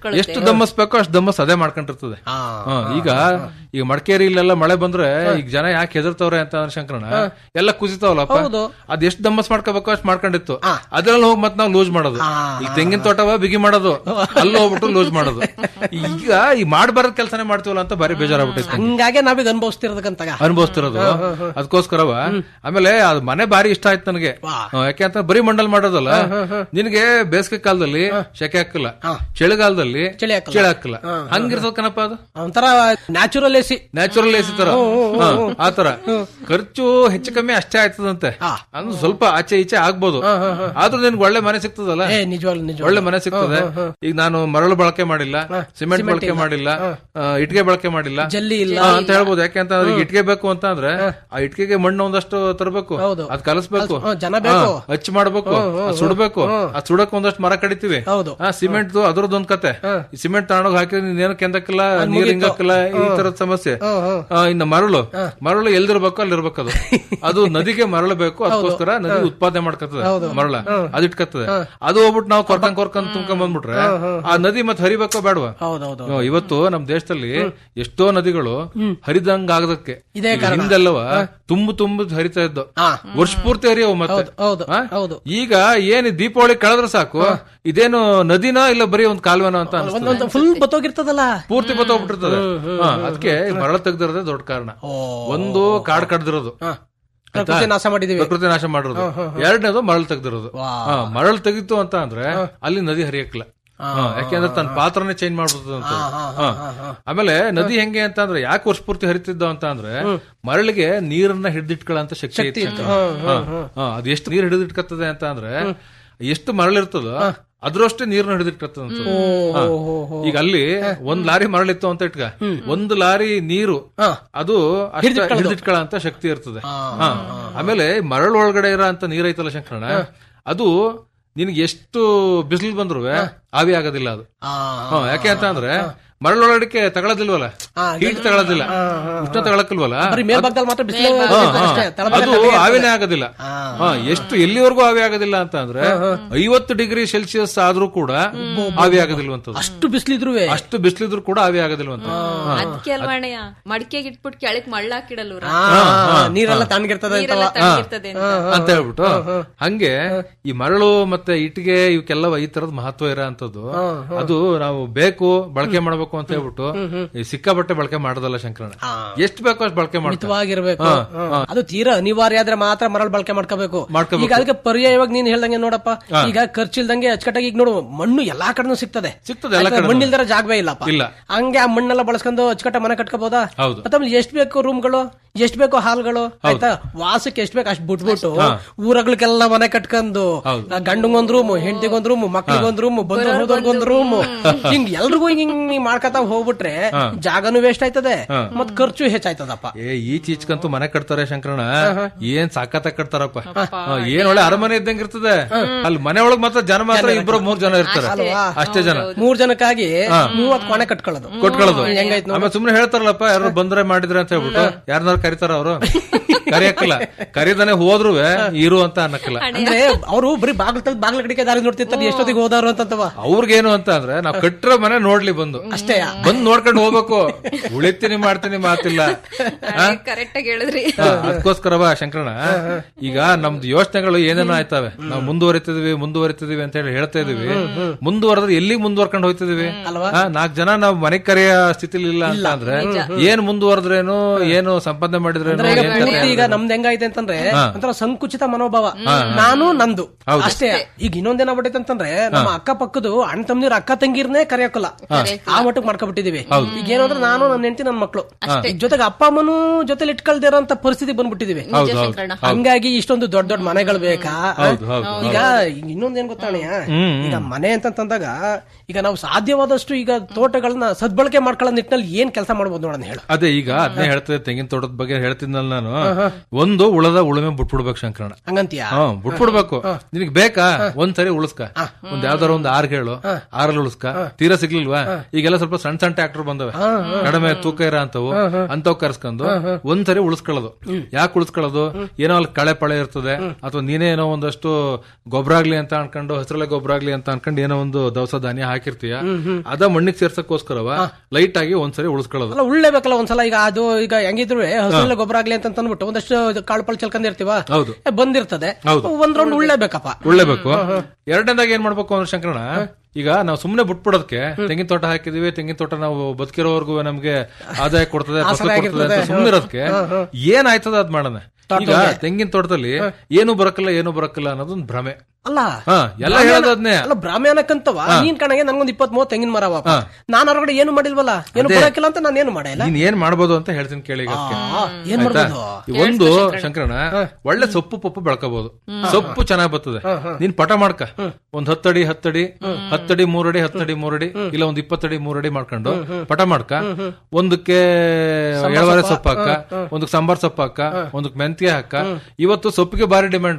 F: ಮಾಡ್ಕೊಳ್ಳುತ್ತೆ
E: ಎಷ್ಟು ದಮ್ಮಸ್ಬೇಕೋ ಅಷ್ಟು ದಮ್ಮಸ್ ಅದೇ ಮಾಡ್ಕೊಂಡಿರ್ತದೆ
D: ಆ,
E: ಹಾ, ಈಗ ಈಗ ಮಡಿಕೇರಿ ಇಲ್ಲೆಲ್ಲ ಮಳೆ ಬಂದ್ರೆ ಈಗ ಜನ ಯಾಕೆ ಹೆದರ್ತಾವ್ರೆ ಅಂತ ಅಂದ್ರೆ ಶಂಕರಣ ಎಲ್ಲ ಕುಸಿತಾವಲ್ಲಪ್ಪ
D: ಹೌದು.
E: ಅದ್ ಎಷ್ಟು ದಮ್ಮಸ್ ಮಾಡ್ಕೋಬೇಕು ಅಷ್ಟು ಮಾಡ್ಕೊಂಡಿತ್ತು ಅದ್ರಲ್ಲಿ ಹೋಗಿ ಮತ್ತೆ ನಾವು ಲೂಸ್ ಮಾಡೋದು ಈಗ ತೆಂಗಿನ ತೋಟವ ಬಿಗಿ ಮಾಡೋದು ಅಲ್ಲಿ ಹೋಗ್ಬಿಟ್ಟು ಲೂಸ್ ಮಾಡೋದು ಈಗ ಈ ಮಾಡಬಾರದ ಕೆಲಸನೇ ಮಾಡ್ತೀವಲ್ಲ ಅಂತ ಬಾರಿ ಬೇಜಾರಾಗ್ಬಿಟ್ಟೈತೆ
D: ಹಂಗಾಗೆ ನಾವೀಗ ಅನುಭವಿಸ್ತಿರೋದಕ್ಕಂತಾಗ
E: ಅನುಭವಿಸ್ತಿರೋದು ಅದಕ್ಕೋಸ್ಕರವ ಆಮೇಲೆ ಅದು ಮನೆ ಬಾರಿ ಇಷ್ಟ ಆಯ್ತು ನನಗೆ ಹ್ಮ್, ಯಾಕೆ ಅಂತ ಬರೀ ಮಂಡಲ್ ಮಾಡೋದಲ್ಲ ನಿನಗೆ ಬೇಸಿಗೆ ಕಾಲದಲ್ಲಿ ಶೆಕೆ ಹಾಕಲ್ಲ ಚಳಿಗಾಲದಲ್ಲಿ
D: ಚಳಿ ಹಾಕಲ್ಲ.
E: ಚಳಿ ಹಾಕಲ್ಲ ಹಂಗಿರ್ತದ ಕಣಪ್ಪ ಅದು
D: ಒಂಥರ ನ್ಯಾಚುರಲ್ ಎಸಿ
E: ನ್ಯಾಚುರಲ್ ಎಸಿ ತರ ಹಾ, ಆತರ ಖರ್ಚು ಹೆಚ್ಚು ಕಮ್ಮಿ ಅಷ್ಟೇ ಆಯ್ತದಂತೆ ಅಂದ್ರೆ ಸ್ವಲ್ಪ ಆಚೆ ಈಚೆ ಆಗ್ಬೋದು ಆದ್ರೂ ನಿನ್ಗೆ ಒಳ್ಳೆ ಮನೆ ಸಿಗ್ತದಲ್ಲ
D: ಏ ನಿಜವಾಗ್ಲು ನಿಜ
E: ಒಳ್ಳೆ ಮನೆ ಸಿಗ್ತದೆ ಈಗ ನಾನು ಮರಳು ಬಳಕೆ ಮಾಡಿಲ್ಲ ಸಿಮೆಂಟ್ ಬಳಕೆ ಮಾಡಿಲ್ಲ ಆ, ಇಟ್ಗೆ ಬಳಕೆ ಮಾಡಿಲ್ಲ
D: ಜಲ್ಲಿ ಇಲ್ಲ
E: ಹಾ, ಅಂತ ಹೇಳ್ಬೋದು ಯಾಕೆ ಅಂತ ಅಂದ್ರೆ ಇಟ್ಗೆ ಬೇಕು ಅಂತ ಅಂದ್ರೆ ಆ ಇಟ್ಗೆಗೆ ಮಣ್ಣು ಒಂದಷ್ಟು ತರಬೇಕು
D: ಹೌದು.
E: ಅದ್ ಕಲಸ್ಬೇಕು
D: ಹ್ಮ್, ಜನ ಬೇಕು.
E: ಹಾ, ಹಚ್ಚಿ ಮಾಡ್ಬೇಕು ಅದ್ ಸುಡ್ಬೇಕು ಅದ್ ಸುಡಕ್ ಒಂದಷ್ಟು ಮರ ಕಡಿತೀವಿ
D: ಹೌದು.
E: ಸಿಮೆಂಟ್ ಅದ್ರದ್ದೊಂದ್ ಕತೆ ಈ ಸಿಮೆಂಟ್ ತಗೊಂಡೋಗಿ ಹಾಕಿದ್ರೆ ನೀನೇನು ಕೆಂದಕ್ಕಿಲ್ಲ ನೀರ್ ಹಿಂಗಕ್ಕಿಲ್ಲ ಈ ತರದ ಸಮಸ್ಯೆ ಆ, ಇನ್ನ ಮರಳು ಮರಳು ಎಲ್ದಿರ್ಬೇಕು ಅಲ್ಲಿರ್ಬೇಕು ಅದು ಅದು ನದಿಗೆ ಮರಳು ಬೇಕು ಅದಕ್ಕೋಸ್ಕರ ನದಿ ಉತ್ಪಾದನೆ ಮಾಡ್ಕತ್ತದೆ ಮರಳ ಅದ್ ಇಟ್ಕತ್ತದೆ ಅದು ಹೋಗ್ಬಿಟ್ಟು ನಾವು ಕೊರ್ಕೊಂಡ್ ಕೊರ್ಕೊಂಡ್ ತುಂಬ್ಕೊಂಡ್ ಬಂದ್ಬಿಟ್ರೆ ಆ ನದಿ ಮತ್ತೆ ಹರಿಬೇಕೋ ಬೇಡವಾ
D: ಹೌದೌದು
E: ಹ್ಮ್, ಇವತ್ತು ನಮ್ ದೇಶದಲ್ಲಿ ಎಷ್ಟೋ ನದಿಗಳು ಹರಿದಂಗ ಆಗದಕ್ಕೆ
D: ಇದೇ
E: ಈಗ ಹಿಂದೆಲ್ಲವ ತುಂಬು ತುಂಬು ಹರಿತಾ ಇದ್ದು ವರ್ಷ ಪೂರ್ತಿ ಹರಿಯವು ಮತ್ತೆ
D: ಹೌದು,
E: ಆ?
D: ಹೌದು.
E: ಈಗ ಏನ್ ಈ ದೀಪಾವಳಿ ಕಳೆದ್ರೆ ಸಾಕು ಇದೇನು ನದಿನೋ ಇಲ್ಲ ಬರೀ ಒಂದ್ ಕಾಲುವೆನೋ ಅಂತ ಅನ್ಸ್ತದೆ.
D: ಒಂದೊಂದು ಫುಲ್ ಬತ್ತೋಗಿರ್ತದಲ್ಲ
E: ಪೂರ್ತಿ ಬತ್ತೋಗ್ಬಿಟ್ಟಿರ್ತದೆ ಅದಕ್ಕೆ ಮರಳ ತೆಗ್ದಿರೋದೇ ದೊಡ್ಡ ಕಾರಣ ಒಂದು ಕಾಡ್ ಕಡ್ದಿರೋದು
D: ಪ್ರಕೃತಿ ನಾಶ ಮಾಡಿದೀವಿ
E: ಪ್ರಕೃತಿ ನಾಶ ಮಾಡಿರೋದು ಎರಡನೇದು ಮರಳು ತೆಗ್ದಿರೋದು ಹಾ, ಮರಳು ತೆಗಿತು ಅಂತ ಅಂದ್ರೆ ಅಲ್ಲಿ ನದಿ ಹರಿಯಕ್ಲ ಹಾ, ಯಾಕೆಂದ್ರೆ ತನ್ನ ಪಾತ್ರನೇ ಚೇಂಜ್ ಮಾಡ್ಬಿಡ್ತದೆ ಅಂತ ಹಾ. ಆಮೇಲೆ ನದಿ ಹೆಂಗೆ ಅಂತ ಅಂದ್ರೆ ಯಾಕೆ ವರ್ಷ ಪೂರ್ತಿ ಹರಿತಿದ್ದ ಅಂತ ಅಂದ್ರೆ ಮರಳಿಗೆ ನೀರನ್ನ ಹಿಡಿದಿಟ್ಕೊಳ್ಳೋ ಶಕ್ತಿ ಐತಿ ಅಂತ. ಹಾ, ಹಾ, ಅದು ಎಷ್ಟು ನೀರ್ ಹಿಡಿದಿಟ್ಕತ್ತದೆ ಅಂತ ಅಂದ್ರೆ ಎಷ್ಟು ಮರಳಿರ್ತದೋ ಅದ್ರಷ್ಟೇ ನೀರ್ನ ಹಿಡಿದಿಟ್ಕತ್ತದಂತ ಹಾ. ಈಗ ಅಲ್ಲಿ ಒಂದ್ ಲಾರಿ ಮರಳಿತ್ತು ಅಂತ ಇಟ್ಕ ಒಂದು ಲಾರಿ ನೀರು ಅದು ಹಿಡಿದಿಟ್ಕೊಳ್ಳೋ ಅಂತ ಶಕ್ತಿ ಇರ್ತದೆ ಹಾ. ಆಮೇಲೆ ಮರಳು ಒಳಗಡೆ ಇರೋ ಅಂತ ನೀರೈತಲ್ಲ ಶಂಕರಣ ಅದು ನಿನ್ಗೆ ಎಷ್ಟು ಬಿಸಿಲು ಬಂದ್ರು ಆವಿ ಆಗೋದಿಲ್ಲ ಅದು ಹಾ, ಯಾಕೆ ಅಂತ ಅಂದ್ರೆ ಮರಳೊಳಗಡೆ ತಗೊಳ್ಳೋದಿಲ್ವಲ್ಲ ಹೀಟ್ ತಗೊಳ್ಳೋದಿಲ್ಲ ಉಷ್ಣ ತಗೊಳಕಿಲ್ವಲ್ಲ
D: ಬರೀ ಮೇಲ್ಭಾಗದಲ್ಲಿ ಮಾತ್ರ ಬಿಸಿಲು
E: ಹಾ, ಹಾ.
D: ಅಷ್ಟೇ ತಳಭಾಗ
E: ಅದು ಆವಿನೇ ಆಗೋದಿಲ್ಲ ಹಾ, ಎಷ್ಟು ಎಲ್ಲಿವರೆಗೂ ಆವಿ ಆಗೋದಿಲ್ಲ ಅಂತ ಅಂದ್ರೆ ಐವತ್ತು ಡಿಗ್ರಿ ಸೆಲ್ಸಿಯಸ್ ಆದ್ರೂ ಕೂಡ ಆವಿ ಆಗೋದಿಲ್ವಂತದ್ದು
D: ಅಷ್ಟು ಬಿಸಿಲಿದ್ರು
E: ಅಷ್ಟು ಬಿಸಿಲಿದ್ರು ಕೂಡ ಆವಿ ಆಗೋದಿಲ್ವಂತ
F: ಅದಕ್ಕೆ ಅಲ್ವಾಣಯ್ಯ ಮಡಿಕೆಗೆ ಇಟ್ಬಿಟ್ಟು ಕೆಳಕ್ ಮಳ್ಳ ಹಾಕಿಡಲ್ವ್ರ
D: ನೀರೆಲ್ಲ ತಣ್ಣಗಿರ್ತದೆ
F: ನೀರೆಲ್ಲ ತಣ್ಣಗಿರ್ತದೆ ಅಂತ
E: ಅಂತ ಹೇಳ್ಬಿಟ್ಟು ಹಂಗೆ ಈ ಮರಳು ಮತ್ತೆ ಇಟ್ಟಿಗೆ ಇವಕ್ಕೆಲ್ಲ ಈ ತರದ ಮಹತ್ವ ಇರೋ ಅಂತದ್ದು ಅದು ನಾವು ಬೇಕು ಬಳಕೆ ಮಾಡ್ಬೇಕು ಅಂತ ಹೇಳ್ಬಿಟ್ಟು ಈ ಸಿಕ್ಕಾಪಟ್ಟೆ ಬಳಕೆ ಮಾಡೋದಲ್ಲ ಶಂಕರಣ ಎಷ್ಟು ಬೇಕೋ ಅಷ್ಟು ಬಳಕೆ ಮಾಡ್ತಾರೆ
D: ಮಿತವಾಗಿರ್ಬೇಕು ಅದು ತೀರಾ ಅನಿವಾರ್ಯ ಆದ್ರೆ ಮಾತ್ರ ಮರಳು ಬಳಕೆ ಮಾಡ್ಕೋಬೇಕು
E: ಮಾಡ್ಕೋಬೇಕು.
D: ಈಗ ಅದಕ್ಕೆ ಪರ್ಯಾಯವಾಗಿ ನೀನ್ ಹೇಳ್ದಂಗೆ ನೋಡಪ್ಪ ಈಗ ಖರ್ಚಿಲ್ದಂಗೆ ಅಚ್ಚುಕಟ್ಟಾಗಿ ಈಗ ನೋಡು ಮಣ್ಣು ಎಲ್ಲಾ ಕಡೆನೂ ಸಿಗ್ತದೆ
E: ಸಿಗ್ತದೆ ಎಲ್ಲ
D: ಆಯ್ತಾ?
E: ಕಡೆನೂ.
D: ಮಣ್ಣಿಲ್ದರ ಜಾಗವೇ ಇಲ್ಲಪ್ಪ
E: ಇಲ್ಲ.
D: ಹಂಗೆ ಆ ಮಣ್ಣೆಲ್ಲ ಬಳಸ್ಕೊಂಡು ಅಚ್ಚುಕಟ್ಟ ಮನೆ ಕಟ್ಕೋಬಹುದಾ
E: ಹೌದು.
D: ಮತ್ತೆ ಆಮೇಲೆ ಎಷ್ಟ್ ಬೇಕು ರೂಮ್ಗಳು ಎಷ್ಟ್ ಬೇಕು ಹಾಲ್ಗಳು ಆಯ್ತಾ ವಾಸಕ್ಕೆ ಎಷ್ಟ್ ಬೇಕು ಅಷ್ಟ್ ಬಿಟ್ಬಿಟ್ಟು ಊರಗಳಿಗೆಲ್ಲ ಮನೆ ಕಟ್ಕೊಂಡು ಆ ಗಂಡಂಗೊಂದ್ ರೂಮ್ ಹೆಂಡತಿಗೊಂದ್ ರೂಮ್ ಮಕ್ಳಿಗೊಂದ್ ರೂಮ್ ಬಂದು ಹೋದವ್ರಿಗೊಂದ್ ರೂಮ್ ಹಿಂಗ್ ಎಲ್ರಿಗೂ ಹಿಂಗ್ ಹಿಂಗ್ ಮಾಡ್ಕತಾ ಹೋಗ್ಬಿಟ್ರೆ ಜಾಗನೂ ವೇಸ್ಟ್ ಆಯ್ತದೆ ಮತ್ ಖರ್ಚು ಹೆಚ್ಚಾಯ್ತದಪ್ಪ
E: ಏ ಈ ಚೀಚ್ಕಂತೂ ಮನೆ ಕಟ್ತಾರೆ ಶಂಕರಣ ಏನ್ ಸಾಕತ್ತ ಕಟ್ತಾರಪ್ಪ ಹಾ, ಏನ್ ಒಳ್ಳೆ ಅರಮನೆ ಇದ್ದಂಗ ಇರ್ತದೆ ಅಲ್ಲಿ ಮನೆ ಒಳಗ್ ಮಾತ್ರ ಜನ ಮಾತ್ರ ಇಬ್ರು ಮೂರ್ ಜನ ಇರ್ತಾರೆ ಅಷ್ಟೇ ಜನ
D: ಮೂರ್ ಜನಕ್ಕಾಗಿ ಮೂವತ್ ಕೊನೆ ಕಟ್ಕೊಳ್ಳೋದು
E: ಕೊಟ್ಕೊಳ್ಳೋದು
D: ಹೆಂಗಾಯ್ತು
E: ಆಮೇಲೆ ಸುಮ್ನೆ ಹೇಳ್ತಾರಲ್ಲಪ್ಪ ಯಾರು ಬಂದ್ರೆ ಮಾಡಿದ್ರೆ ಅಂತ ಹೇಳ್ಬಿಟ್ಟು ಯಾರನ್ನಾರು ಕರಿತಾರ ಅವರು ಕರಿಯಕ್ಕಲ್ಲ ಕರಿದಾನೆ ಹೋದ್ರು ಇರು ಅಂತ ಅನ್ನಕ್ಕಿಲ್ಲ
D: ಅಂದ್ರೆ ಅವರು ಬರೀ ಬಾಗ್ಲ ತೆಗ್ದು ಬಾಗ್ಲ ಕಡೆಗೆ ದಾರಿ ನೋಡ್ತಿರ್ತಾರೆ ಎಷ್ಟೊತ್ತಿಗೆ ಹೋದಾರು ಅಂತವ
E: ಅವ್ರಿಗೇನು ಅಂತ ಅಂದ್ರೆ ನಾವ್ ಕಟ್ಟಿರೋ ಮನೆ ನೋಡ್ಲಿ ಬಂದು
D: ಅಷ್ಟೇ
E: ಬಂದ್ ನೋಡ್ಕೊಂಡು ಹೋಗ್ಬೇಕು ಉಳಿತೀನಿ ಮಾಡ್ತೀನಿ ಮಾತಿಲ್ಲ
F: ಕರೆಕ್ಟ್ ಆಗಿ ಹೇಳಿದ್ರಿ
E: ಹಾ, ಅದಕ್ಕೋಸ್ಕರವ ಶಂಕರಣ ಈಗ ನಮ್ದು ಯೋಚನೆಗಳು ಏನೇನೋ ಆಯ್ತವೆ ನಾವು ಮುಂದುವರಿತಿದೀವಿ ಮುಂದುವರಿತಿದೀವಿ ಅಂತ ಹೇಳಿ ಹೇಳ್ತಾ ಇದೀವಿ ಮುಂದುವರೆದ್ರೆ ಎಲ್ಲಿಗೆ ಮುಂದುವರ್ಕೊಂಡು ಹೋಯ್ತಿದೀವಿ ಹಾ, ನಾಲ್ಕ್ ಜನ ನಾವು ಮನೆ ಕರೆಯ ಸ್ಥಿತಿಲಿ ಇಲ್ಲ ಅಂತ ಅಂದ್ರೆ ಏನ್ ಮುಂದುವರೆದ್ರೇನು ಏನು ಸಂಪಾದನೆ ಮಾಡಿದ್ರೇನು
D: ಈಗ
E: ಏನ್ ಕಥೆ
D: ಪೂರ್ತಿ ಈಗ ನಮ್ದು ಹೆಂಗೈತೆ ಅಂತಂದ್ರೆ ಒಂಥರ ಸಂಕುಚಿತ ಮನೋಭಾವ ನಾನು ನಂದು ಅಷ್ಟೇ ಈಗ ಇನ್ನೊಂದೇನಾಗ್ಬಿಟ್ಟೈತೆ ಅಂತಂದ್ರೆ ನಮ್ಮ ಅಕ್ಕ ಪಕ್ಕದು ಅಣ್ಣ ತಮ್ಮನೀರ್ ಅಕ್ಕ ತಂಗಿರ್ನೇ ಕರೆಯೋಕಲ್ಲ ಆ ಮಟ್ಟಕ್ಕೆ ಮಾಡ್ಕೊಬಿಟ್ಟಿದೀವಿ ಈಗ ಏನು ಅಂದ್ರೆ ನಾನು ನನ್ನ ಹೆಂಡತಿ ನನ್ನ ಮಕ್ಳು ಈಗ ಜೊತೆಗೆ ಅಪ್ಪ ಅಮ್ಮನೂ ಜೊತೆಲಿ ಇಟ್ಕೊಳ್ದಿರೋಂತ ಪರಿಸ್ಥಿತಿ ಬಂದ್ಬಿಟ್ಟಿದೀವಿ
F: ನಿಜ ಶಂಕರಣ್ಣ
D: ಹಂಗಾಗಿ ಇಷ್ಟೊಂದು ದೊಡ್ಡ ದೊಡ್ಡ ಮನೆಗಳು ಬೇಕಾ
E: ಹೌದು ಹೌದು
D: ಈಗ ಇನ್ನೊಂದೇನ್ ಗೊತ್ತಾಣಯ್ಯ ಈಗ ಮನೆ ಅಂತಂದಾಗ ಈಗ ನಾವು ಸಾಧ್ಯವಾದಷ್ಟು ಈಗ ತೋಟಗಳನ್ನ ಸದ್ಬಳಕೆ ಮಾಡ್ಕೊಳ್ಳೋ ನಿಟ್ಟಿನಲ್ಲಿ ಏನ್ ಕೆಲಸ ಮಾಡ್ಬೋದು ನೋಡೋಣ ಹೇಳು
E: ಅದೇ ಈಗ ಅದನ್ನೇ ಹೇಳ್ತದೆ ತೆಂಗಿನ ತೋಟದ ಬಗ್ಗೆ ಬಗ್ಗೆ ಹೇಳ್ತಿದ್ನಲ್ಲ ನಾನು ಒಂದು ಉಳದ ಉಳುಮೆ ಬಿಟ್ಬಿಡ್ಬೇಕು ಶಂಕರಣ
D: ಹಂಗಂತೀಯ
E: ಹಾ ಬಿಟ್ಬಿಡ್ಬೇಕು ನಿನಗ್ ಬೇಕಾ ಒಂದ್ಸರಿ ಉಳಿಸ್ಕ ಒಂದ್ ಯಾವ್ದಾರ ಒಂದ್ ಆರ್ ಹೇಳು ಆರಲ್ಲಿ ಉಳಿಸ್ಕ ತೀರಾ ಸಿಗ್ಲಿಲ್ವಾ ಈಗೆಲ್ಲ ಸ್ವಲ್ಪ ಸಣ್ಣ ಸಣ್ಣ ಟ್ರಾಕ್ಟರ್ ಬಂದವೆ ಕಡಿಮೆ ತೂಕ ಇರೋ ಅಂತವು ಅಂತವ್ ಕರ್ಸ್ಕೊಂಡು ಒಂದ್ಸರಿ ಉಳಿಸ್ಕೊಳ್ಳೋದು ಯಾಕೆ ಉಳಿಸ್ಕೊಳ್ಳೋದು ಏನೋ ಅಲ್ಲಿ ಕಳೆ ಪಳೆ ಇರ್ತದೆ ಅಥವಾ ನೀನೇ ಏನೋ ಒಂದಷ್ಟು ಗೊಬ್ಬರ ಆಗ್ಲಿ ಅಂತ ಅನ್ಕೊಂಡು ಹಸಿರಲೆ ಗೊಬ್ಬರ ಆಗ್ಲಿ ಅಂತ ಅನ್ಕೊಂಡು ಏನೋ ಒಂದು ದವಸ ಧಾನ್ಯ ಹಾಕಿರ್ತೀಯ ಅದ ಮಣ್ಣಿಗೆ ಸೇರ್ಸಕ್ಕೋಸ್ಕರವ ಲೈಟ್ ಆಗಿ ಒಂದ್ಸರಿ ಉಳಿಸ್ಕೊಳ್ಳೋದು
D: ಅಲ್ಲ ಉಳ್ಳೇಬೇಕಲ್ಲ ಒಂದ್ಸಲ ಈಗ ಅದು ಈಗ ಹೆಂಗಿದ್ರು ಹಸುವಿನ ಗೊಬ್ಬರ ಆಗ್ಲಿ ಅಂತ ಅಂದ್ಬಿಟ್ಟು ಒಂದಷ್ಟು ಇದು ಕಾಳು ಪಳು ಚೆಲ್ಕೊಂಡಿರ್ತೀವ
E: ಹೌದು.
D: ಏ, ಬಂದಿರ್ತದೆ
E: ಹೌದು.
D: ಒಂದ್ ರೌಂಡ್ ಉಳ್ಳೇಬೇಕಪ್ಪ
E: ಉಳ್ಳೇಬೇಕು ಎರಡನೇದಾಗ ಏನ್ ಮಾಡ್ಬೇಕು ಅಂದ್ರೆ ಶಂಕರಣ ಈಗ ನಾವು ಸುಮ್ನೆ ಬಿಟ್ಬಿಡೋದಕ್ಕೆ ತೆಂಗಿನ ತೋಟ ಹಾಕಿದೀವಿ ತೆಂಗಿನ ತೋಟ ನಾವು ಬದುಕಿರೋವರೆಗೂ ನಮ್ಗೆ ಆದಾಯ ಕೊಡ್ತದೆ ಫಸಲು ಕೊಡ್ತದೆ ಅಂತ ಸುಮ್ನೆ ಇರೋದಕ್ಕೆ ಏನಾಯ್ತದ ಅದ್ ಮಾಡೋಣ ಈಗ ತೆಂಗಿನ ತೋಟದಲ್ಲಿ ಏನು ಬರಕಲ್ಲ ಏನು ಬರಕಲ್ಲ ಅನ್ನೋದೊಂದು ಭ್ರಮೆ
D: ಅಲ್ಲ
E: ಹಾ ಎಲ್ಲ ಹೇಳೋದು ಅದ್ನೇ
D: ಅಲ್ಲ ಬ್ರಾಹ್ಮಣಕ್ಕಂತವ ನೀನ್ ಕಣಗೆ ನನ್ಗೊಂದ್ ಇಪ್ಪತ್ ಮೂವತ್ ತೆಂಗಿನ ಮರ ಅವ ನಾನ್ ಹೊರಗಡೆ ಏನು ಮಾಡಿಲ್ವಲ್ಲ ಏನು ಬರಕಿಲ್ಲ ಅಂತ ನಾನು ಏನು ಮಾಡಿಲ್ಲ
E: ನೀನ್ ಏನ್ ಮಾಡ್ಬೋದು ಅಂತ ಹೇಳ್ತೀನಿ ಕೇಳಿ ಈಗ ಅದ್ಕೆ.
D: ಆ, ಏನ್
E: ಆಯ್ತಾ?
D: ಮಾಡ್ಬೋದು
E: ಈ ಒಂದು ಶಂಕರಣ ಒಳ್ಳೆ ಸೊಪ್ಪು ಪಪ್ಪು ಬೆಳ್ಕೋಬಹುದು ಸೊಪ್ಪು ಚೆನ್ನಾಗ್ ಬರ್ತದೆ ನೀನ್ ಪಟ ಮಾಡ್ಕ ಒಂದ್ ಹತ್ತಡಿ ಹತ್ತಡಿ ಹತ್ತಡಿ ಮೂರಡಿ ಹತ್ತಡಿ ಮೂರಡಿ ಇಲ್ಲ ಒಂದ್ ಇಪ್ಪತ್ತಡಿ ಮೂರಡಿ ಮಾಡ್ಕೊಂಡು ಪಟ ಮಾಡ್ಕ ಒಂದಕ್ಕೆ ಎಳವಾರೆ ಸೊಪ್ಪು ಹಾಕ ಒಂದಕ್ಕೆ ಸಾಂಬಾರ್ ಸೊಪ್ಪು ಹಾಕ ಒಂದಕ್ಕೆ ಮೆಂತ್ಯ ಹಾಕ ಇವತ್ತು ಸೊಪ್ಪಿಗೆ ಭಾರಿ ಡಿಮ್ಯಾಂಡ್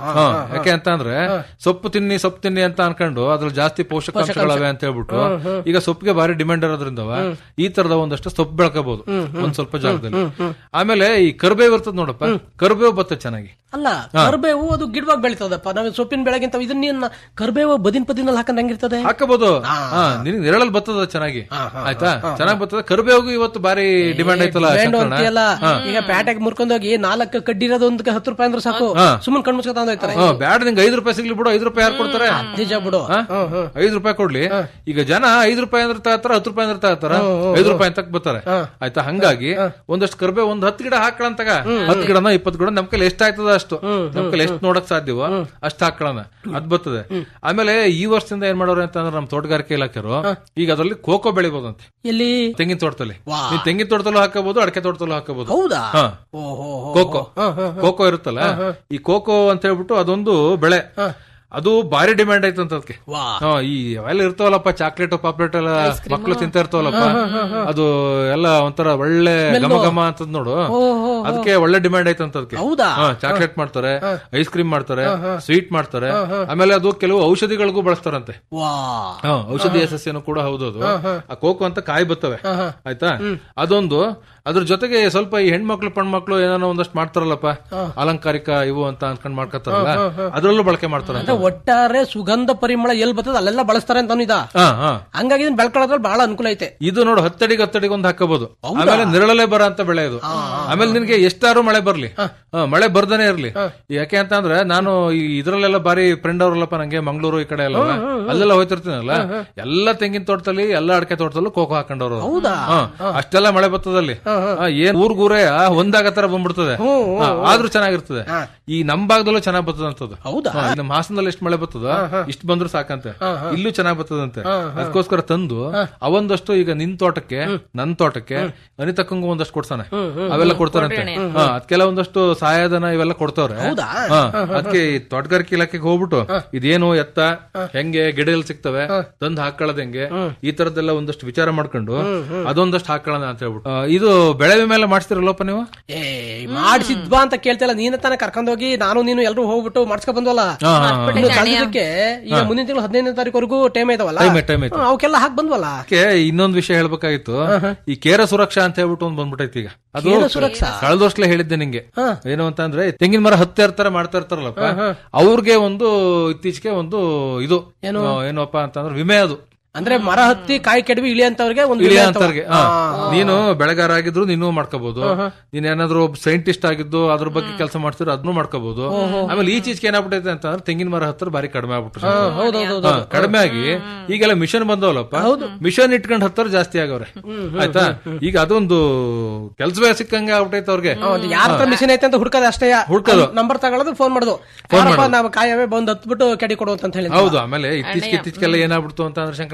E: ಯಾಕೆ ಅಂತ ಅಂದ್ರೆ ಸೊಪ್ಪು ತಿನ್ನಿ ಸೊಪ್ಪು ತಿನ್ನಿ ಅಂತ ಅನ್ಕೊಂಡು ಅದ್ರಲ್ಲಿ ಜಾಸ್ತಿ ಪೋಷಕಾಂಶಗಳವೆ ಅಂತ ಹೇಳ್ಬಿಟ್ಟು ಈಗ ಸೊಪ್ಪಿಗೆ ಭಾರಿ ಡಿಮ್ಯಾಂಡ್ ಇರೋದ್ರಿಂದವ ಈ ತರದ ಒಂದಷ್ಟು ಸೊಪ್ಪು ಬೆಳ್ಕೋಬಹುದು ಒಂದ್ ಸ್ವಲ್ಪ ಜಾಗದಲ್ಲಿ ಆಮೇಲೆ ಈ ಕರ್ಬೇವು ಇರ್ತದ ನೋಡಪ್ಪ ಕರ್ಬೇವು ಬರ್ತದೆ ಚೆನ್ನಾಗಿ
D: ಅಲ್ಲ ಕರ್ಬೇವು ಅದು ಗಿಡವಾಗಿ ಬೆಳಿತದಪ್ಪ ನಾವು ಸೊಪ್ಪಿನ ಬೆಳಗಿಂತ ಇದನ್ನ ನೀನ್ ಕರ್ಬೇವು ಬದಿನ ಪದಿನಲ್ಲಿ ಹಾಕೊಂಡ್ ಹೆಂಗಿರ್ತದೆ
E: ಹಾಕಬಹುದು ಹಾ ನಿನಗೆ ನೆರಳಲ್ಲಿ ಬರ್ತದ ಚೆನ್ನಾಗಿ ಆಯ್ತಾ ಚೆನ್ನಾಗಿ ಬರ್ತದೆ ಕರ್ಬೇವಿಗೂ ಇವತ್ತು ಭಾರಿ ಡಿಮ್ಯಾಂಡ್ ಐತಲ್ಲ
D: ಬ್ರ್ಯಾಂಡ್
E: ಶಂಕರಣ್ಣ.
D: ಅಂತೀಯಲ್ಲ ಈಗ ಪ್ಯಾಟೆಗೆ ಮುರ್ಕೊಂಡೋಗಿ ನಾಲ್ಕು ಕಡ್ಡಿ ಇರೋದು ಒಂದಕ್ಕೆ ಹತ್ತು ರೂಪಾಯಿ ಅಂದ್ರೆ ಸಾಕು ಸುಮ್ಮನೆ ಕಣ್ ಮುಚ್ಕೊತ ಹೋಗ್ತಾರೆ
E: ಹಾ, ಬ್ಯಾಡ ನಿಂಗೆ ಐದು ರೂಪಾಯಿ ಸಿಗ್ಲಿ ಬಿಡು ಐದು ರೂಪಾಯಿ ಯಾರು ಕೊಡ್ತಾರೆ
D: ನಿಜ ಬಿಡು
E: ಹಾ? ಐದು ರೂಪಾಯಿ ಕೊಡ್ಲಿ ಈಗ ಜನ ಐದು ರೂಪಾಯಿ ಅಂದ್ರೆ ತಗೋತಾರ ಹತ್ತು ರೂಪಾಯಿ ಅಂದ್ರೆ ತಗೋತಾರ ಐದು ರೂಪಾಯಿ ಅಂತ ಬರ್ತಾರೆ ಆಯ್ತಾ ಹಂಗಾಗಿ ಒಂದಷ್ಟು ಕರ್ಬೇ ಒಂದ್ ಹತ್ತು ಗಿಡ ಹಾಕೊಳ್ಳಂತಾಗ ಹತ್ತು ಗಿಡನ ಇಪ್ಪತ್ತು ಗಿಡ ನಮ್ ಕೈಲಿ ಎಷ್ಟು ಆಯ್ತದ ಅಷ್ಟು ನಮ್ ಕೈಲಿ ಎಷ್ಟು ನೋಡಕ್ ಸಾಧ್ಯವೋ ಅಷ್ಟು ಹಾಕೊಳ್ಳೋಣ ಅದ್ ಬರ್ತದೆ ಆಮೇಲೆ ಈ ವರ್ಷದಿಂದ ಏನ್ ಮಾಡೋರು ಅಂತ ಅಂದ್ರೆ ನಮ್ ತೋಟಗಾರಿಕೆ ಇಲಾಖೆರು ಈಗ ಅದ್ರಲ್ಲಿ ಕೋಕೋ ಬೆಳಿಬೋದಂತೆ
D: ಎಲ್ಲಿ
E: ತೆಂಗಿನ ತೋಟದಲ್ಲಿ ನೀನ್ ತೆಂಗಿನ ತೋಟದಲ್ಲೂ ಹಾಕಬಹುದು ಅಡಕೆ ತೋಟದಲ್ಲೂ ಹಾಕಬಹುದು
D: ಹೌದಾ
E: ಹಾ
D: ಓಹೋ
E: ಕೋಕೋ ಕೋಕೋ ಇರುತ್ತಲ್ಲ ಈ ಕೋಕೋ ಅಂತ ಹೇಳ್ಬಿಟ್ಟು ಅದೊಂದು ಬೆಳೆ ಅದು ಭಾರಿ ಡಿಮ್ಯಾಂಡ್ ಐತಂತ ಅದಕ್ಕೆ
D: ವಾ
E: ಹಾ, ಈ ಅವೆಲ್ಲ ಇರ್ತಾವಲ್ಲಪ್ಪ ಚಾಕ್ಲೇಟ್ ಪಾಪ್ಲೇಟ್ ಎಲ್ಲ ಮಕ್ಳು ತಿಂತಾ ಇರ್ತಾವಲ್ಲಪ್ಪ ಅದು ಎಲ್ಲ ಒಂಥರ ಒಳ್ಳೆ ಘಮ ಘಮ ಅಂತದ್ ನೋಡು ಅದಕ್ಕೆ ಒಳ್ಳೆ ಡಿಮ್ಯಾಂಡ್ ಐತಂತ ಅದಕ್ಕೆ
D: ಹೌದಾ
E: ಚಾಕ್ಲೇಟ್ ಮಾಡ್ತಾರೆ ಐಸ್ ಕ್ರೀಮ್ ಮಾಡ್ತಾರೆ ಸ್ವೀಟ್ ಮಾಡ್ತಾರೆ ಆಮೇಲೆ ಅದು ಕೆಲವು ಔಷಧಿಗಳಿಗೂ ಬಳಸ್ತಾರಂತೆ
D: ವಾ
E: ಹಾ, ಔಷಧೀಯ ಸಸ್ಯನೂ ಕೂಡ ಹೌದು ಅದು ಆ ಕೋಕೋ ಅಂತ ಕಾಯಿ ಬರ್ತವೆ ಆಯ್ತಾ ಅದೊಂದು ಅದ್ರ ಜೊತೆಗೆ ಸ್ವಲ್ಪ ಈ ಹೆಣ್ಮಕ್ಳು ಪಣ್ಮಕ್ಳು ಏನಾನ ಒಂದಷ್ಟು ಮಾಡ್ತಾರಲ್ಲಪ್ಪ ಅಲಂಕಾರಿಕ ಇವು ಅಂತ ಅನ್ಕೊಂಡ್ ಮಾಡ್ಕೊತಾರಲ್ಲ ಅದ್ರಲ್ಲೂ ಬಳಕೆ ಮಾಡ್ತಾರಂತೆ
D: ಒಟ್ಟಾರೆ ಸುಗಂಧ ಪರಿಮಳ ಎಲ್ಲಿ ಬರ್ತದ ಅಲ್ಲೆಲ್ಲ ಬಳಸ್ತಾರೆ ಅಂತ ಇದ
E: ಹಾ ಹಾ
D: ಹಂಗಾಗಿ ಇದನ್ನ ಬೆಳ್ಕೊಳ್ಳೋದ್ರಲ್ಲಿ ಬಹಳ ಅನುಕೂಲ ಐತೆ
E: ಇದು ನೋಡು ಹತ್ತಡಿಗೆ ಹತ್ತಡಿಗೆ ಒಂದು ಹಾಕಬಹುದು ಆಮೇಲೆ ನೆರಳಲೆ ಬರ ಅಂತ ಬೆಳೆ ಇದು ಆಮೇಲೆ ನಿನ್ಗೆ ಎಷ್ಟಾರು ಮಳೆ ಬರ್ಲಿ ಹಾ, ಮಳೆ ಬರ್ದನೆ ಇರ್ಲಿ ಯಾಕೆ ಅಂತ ಅಂದ್ರೆ ನಾನು ಈ ಇದ್ರಲ್ಲೆಲ್ಲ ಬಾರಿ ಫ್ರೆಂಡ್ ಅವ್ರಲ್ಲಪ್ಪ ನಂಗೆ ಮಂಗಳೂರು ಈ ಕಡೆ ಎಲ್ಲ ಅಲ್ಲೆಲ್ಲ ಹೋಯ್ತಿರ್ತೀನಲ್ಲ ಎಲ್ಲ ತೆಂಗಿನ ತೋಟದಲ್ಲಿ ಎಲ್ಲ ಅಡಕೆ ತೋಟದಲ್ಲೂ ಕೋಕೋ ಹಾಕೊಂಡವ್ರು ಅವ್ರು. ಹಾ, ಅಷ್ಟೆಲ್ಲ ಮಳೆ ಬರ್ತದಲ್ಲಿ ಹಾ, ಏನ್ ಊರ್ಗೂರೇ ಒಂದಾಗ ತರ ಬಂದ್ಬಿಡ್ತದೆ ಹಾ, ಆದ್ರೂ ಚೆನ್ನಾಗಿರ್ತದೆ ಈ ನಮ್ ಭಾಗದಲ್ಲೂ ಚೆನ್ನಾಗ್ ಬರ್ತದ ಅಂತದ್ದು
D: ಹೌದಾ?
E: ಹಾ, ನಮ್ಮ ಹಾಸನದಲ್ಲಿ ಎಷ್ಟು ಮಳೆ ಬರ್ತದ ಇಷ್ಟು ಬಂದ್ರು ಸಾಕಂತೆ ಇಲ್ಲೂ ಚೆನ್ನಾಗ್ ಬರ್ತದಂತೆ ಅದಕ್ಕೋಸ್ಕರ ತಂದು ಅವೊಂದಷ್ಟು ಈಗ ನಿನ್ ತೋಟಕ್ಕೆ ನನ್ ತೋಟಕ್ಕೆ ಅನಿತಕ್ಕಂಗೂ ಒಂದಷ್ಟು ಕೊಡ್ತಾನೆ ಅವೆಲ್ಲ ಕೊಡ್ತಾರಂತೆ ಹಾ ಅದಕ್ಕೆಲ್ಲ ಒಂದಷ್ಟು ಸಹಾಯಧನ ಇವೆಲ್ಲ ಕೊಡ್ತಾವ್ರೆ
D: ಹೌದಾ?
E: ಹಾ ಅದಕ್ಕೆ ಈ ತೋಟಗಾರಿಕೆ ಇಲಾಖೆಗೆ ಹೋಗ್ಬಿಟ್ಟು ಇದೇನು ಎತ್ತ ಹೆಂಗೆ ಗಿಡ ಎಲ್ಲಿ ಸಿಗ್ತವೆ ತಂದು ಹಾಕೊಳ್ಳೋದ್ ಹೆಂಗೆ ಈ ತರದ್ದೆಲ್ಲ ಒಂದಷ್ಟು ವಿಚಾರ ಮಾಡ್ಕೊಂಡು ಅದೊಂದಷ್ಟು ಹಾಕೊಳ್ಳೋಣ ಅಂತ ಹೇಳ್ಬಿಟ್ಟು ಆ, ಇದು ಬೆಳೆ ವಿಮೆ ಎಲ್ಲ ಮಾಡಿಸ್ತಿರಲ್ಲಪ್ಪ ನೀವು
D: ಏ ಮಾಡಿಸಿದ್ವಾ ಅಂತ ಕೇಳ್ತಿಲ್ಲ ನೀನ ತಾನೇ ಕರ್ಕೊಂಡೋಗಿ ನಾನು ನೀನು ಎಲ್ರು ಹೋಗ್ಬಿಟ್ಟು ಮಾಡ್ಸ್ಕೊ ಬಂದ್ವಲ್ಲ
E: ಹಾ, ಹಾ, ಹಾ.
D: ಇನ್ನು ಸದ್ಯಕ್ಕೆ ಈಗ ಮುಂದಿನ ತಿಂಗಳು ಹದಿನೈದನೇ ತಾರೀಕುವರೆಗೂ ಟೈಮ್ ಐತವಲ್ಲ
E: Time ಐತೆ, time ಐತೆ.
D: ಹ್ಮ್, ಅವಕ್ಕೆಲ್ಲ ಹಾಕ್ ಬಂದ್ವಲ್ಲ
E: ಅದಕ್ಕೆ ಇನ್ನೊಂದು ವಿಷಯ ಹೇಳ್ಬೇಕಾಗಿತ್ತು ಈ ಕೇರ ಸುರಕ್ಷಾ ಅಂತ ಹೇಳ್ಬಿಟ್ಟು ಒಂದ್ ಬಂದ್ಬಿಟ್ಟೈತಿ ಈಗ ಅದು
D: ಕೇರ ಸುರಕ್ಷಾ?
E: ಕಳೆದ ವರ್ಷಲೇ ಹೇಳಿದ್ದೆ ನಿಂಗೆ ಏನು ಅಂತ ಅಂದ್ರೆ ತೆಂಗಿನ ಮರ ಹತ್ತಾ ಇರ್ತಾರೆ ಮಾಡ್ತಾ ಇರ್ತಾರಲ್ಲಪ್ಪ ಅವ್ರಿಗೆ ಒಂದು ಇತ್ತೀಚೆಗೆ ಒಂದು ಇದು ಆ, ಏನಪ್ಪ ಅಂತಂದ್ರೆ ವಿಮೆ ಅದು
D: ಅಂದ್ರೆ ಮರ ಹತ್ತಿ ಕಾಯಿ ಕೆಡವಿ ಇಳಿ ಅಂತವ್ರಿಗೆ ಒಂದು
E: ಇಳಿಯ
D: ವಿಮೆ ಅಂತವ.
E: ಅಂತವ್ರಿಗೆ ಹಾ. ನೀನು ಬೆಳೆಗಾರ ಆಗಿದ್ರು ನೀನು ಮಾಡ್ಕೋಬಹುದು ನೀನ್ ಏನಾದ್ರು ಒಬ್ಬ ಸೈಂಟಿಸ್ಟ್ ಆಗಿದ್ದು ಅದ್ರ ಬಗ್ಗೆ ಕೆಲಸ ಮಾಡ್ತಿರೋ ಅದನ್ನು ಮಾಡ್ಕೋಬಹುದು ಆಮೇಲೆ ಈಚೀಚೆಗೆ ಏನಾಗ್ಬಿಟ್ಟೈತೆ ಅಂತಂದ್ರೆ ತೆಂಗಿನ ಮರ ಹತ್ತಿರ ಬಾರಿ ಕಡಿಮೆ ಆಗ್ಬಿಟ್ರು ಹಾ, ಕಡಿಮೆ ಆಗಿ ಈಗೆಲ್ಲ ಮಿಷನ್ ಬಂದವಲ್ಲಪ್ಪ ಮಿಷನ್ ಇಟ್ಕೊಂಡ್ ಹತ್ತಾರ ಜಾಸ್ತಿ ಆಗವ್ರೆ ಆಯ್ತಾ ಈಗ ಅದೊಂದು ಕೆಲ್ಸವೇ ಸಿಕ್ಕಂಗೆ ಆಗ್ಬಿಟ್ಟೈತೆ ಅವ್ರಿಗೆ
D: ಒಂದು ಯಾರ ಹತ್ರ ಮಿಷನ್ ಐತೆ ಅಂತ ಹುಡ್ಕದ ಅಷ್ಟೇ
E: ಹುಡ್ಕೋದು.
D: ನಂಬರ್ ತಗೊಳ್ಳೋದು ಫೋನ್ ಮಾಡೋದು ಯಾರಪ್ಪ ನಾವು ಕಾಯವೇ ಬಂದ್ ಹತ್ಬಿಟ್ಟು ಕೆಡಿ ಕೊಡು ಅಂತ ಹೇಳಿ
E: ಹೌದು ಆಮೇಲೆ ಇತ್ತೀಚೆಗೆ ಇತ್ತೀಚೆಗೆಲ್ಲ ಏನಾಗ್ಬಿಡ್ತು ಅಂತ ಅಂದ್ರೆ ಶಂಕರಣ್ಣ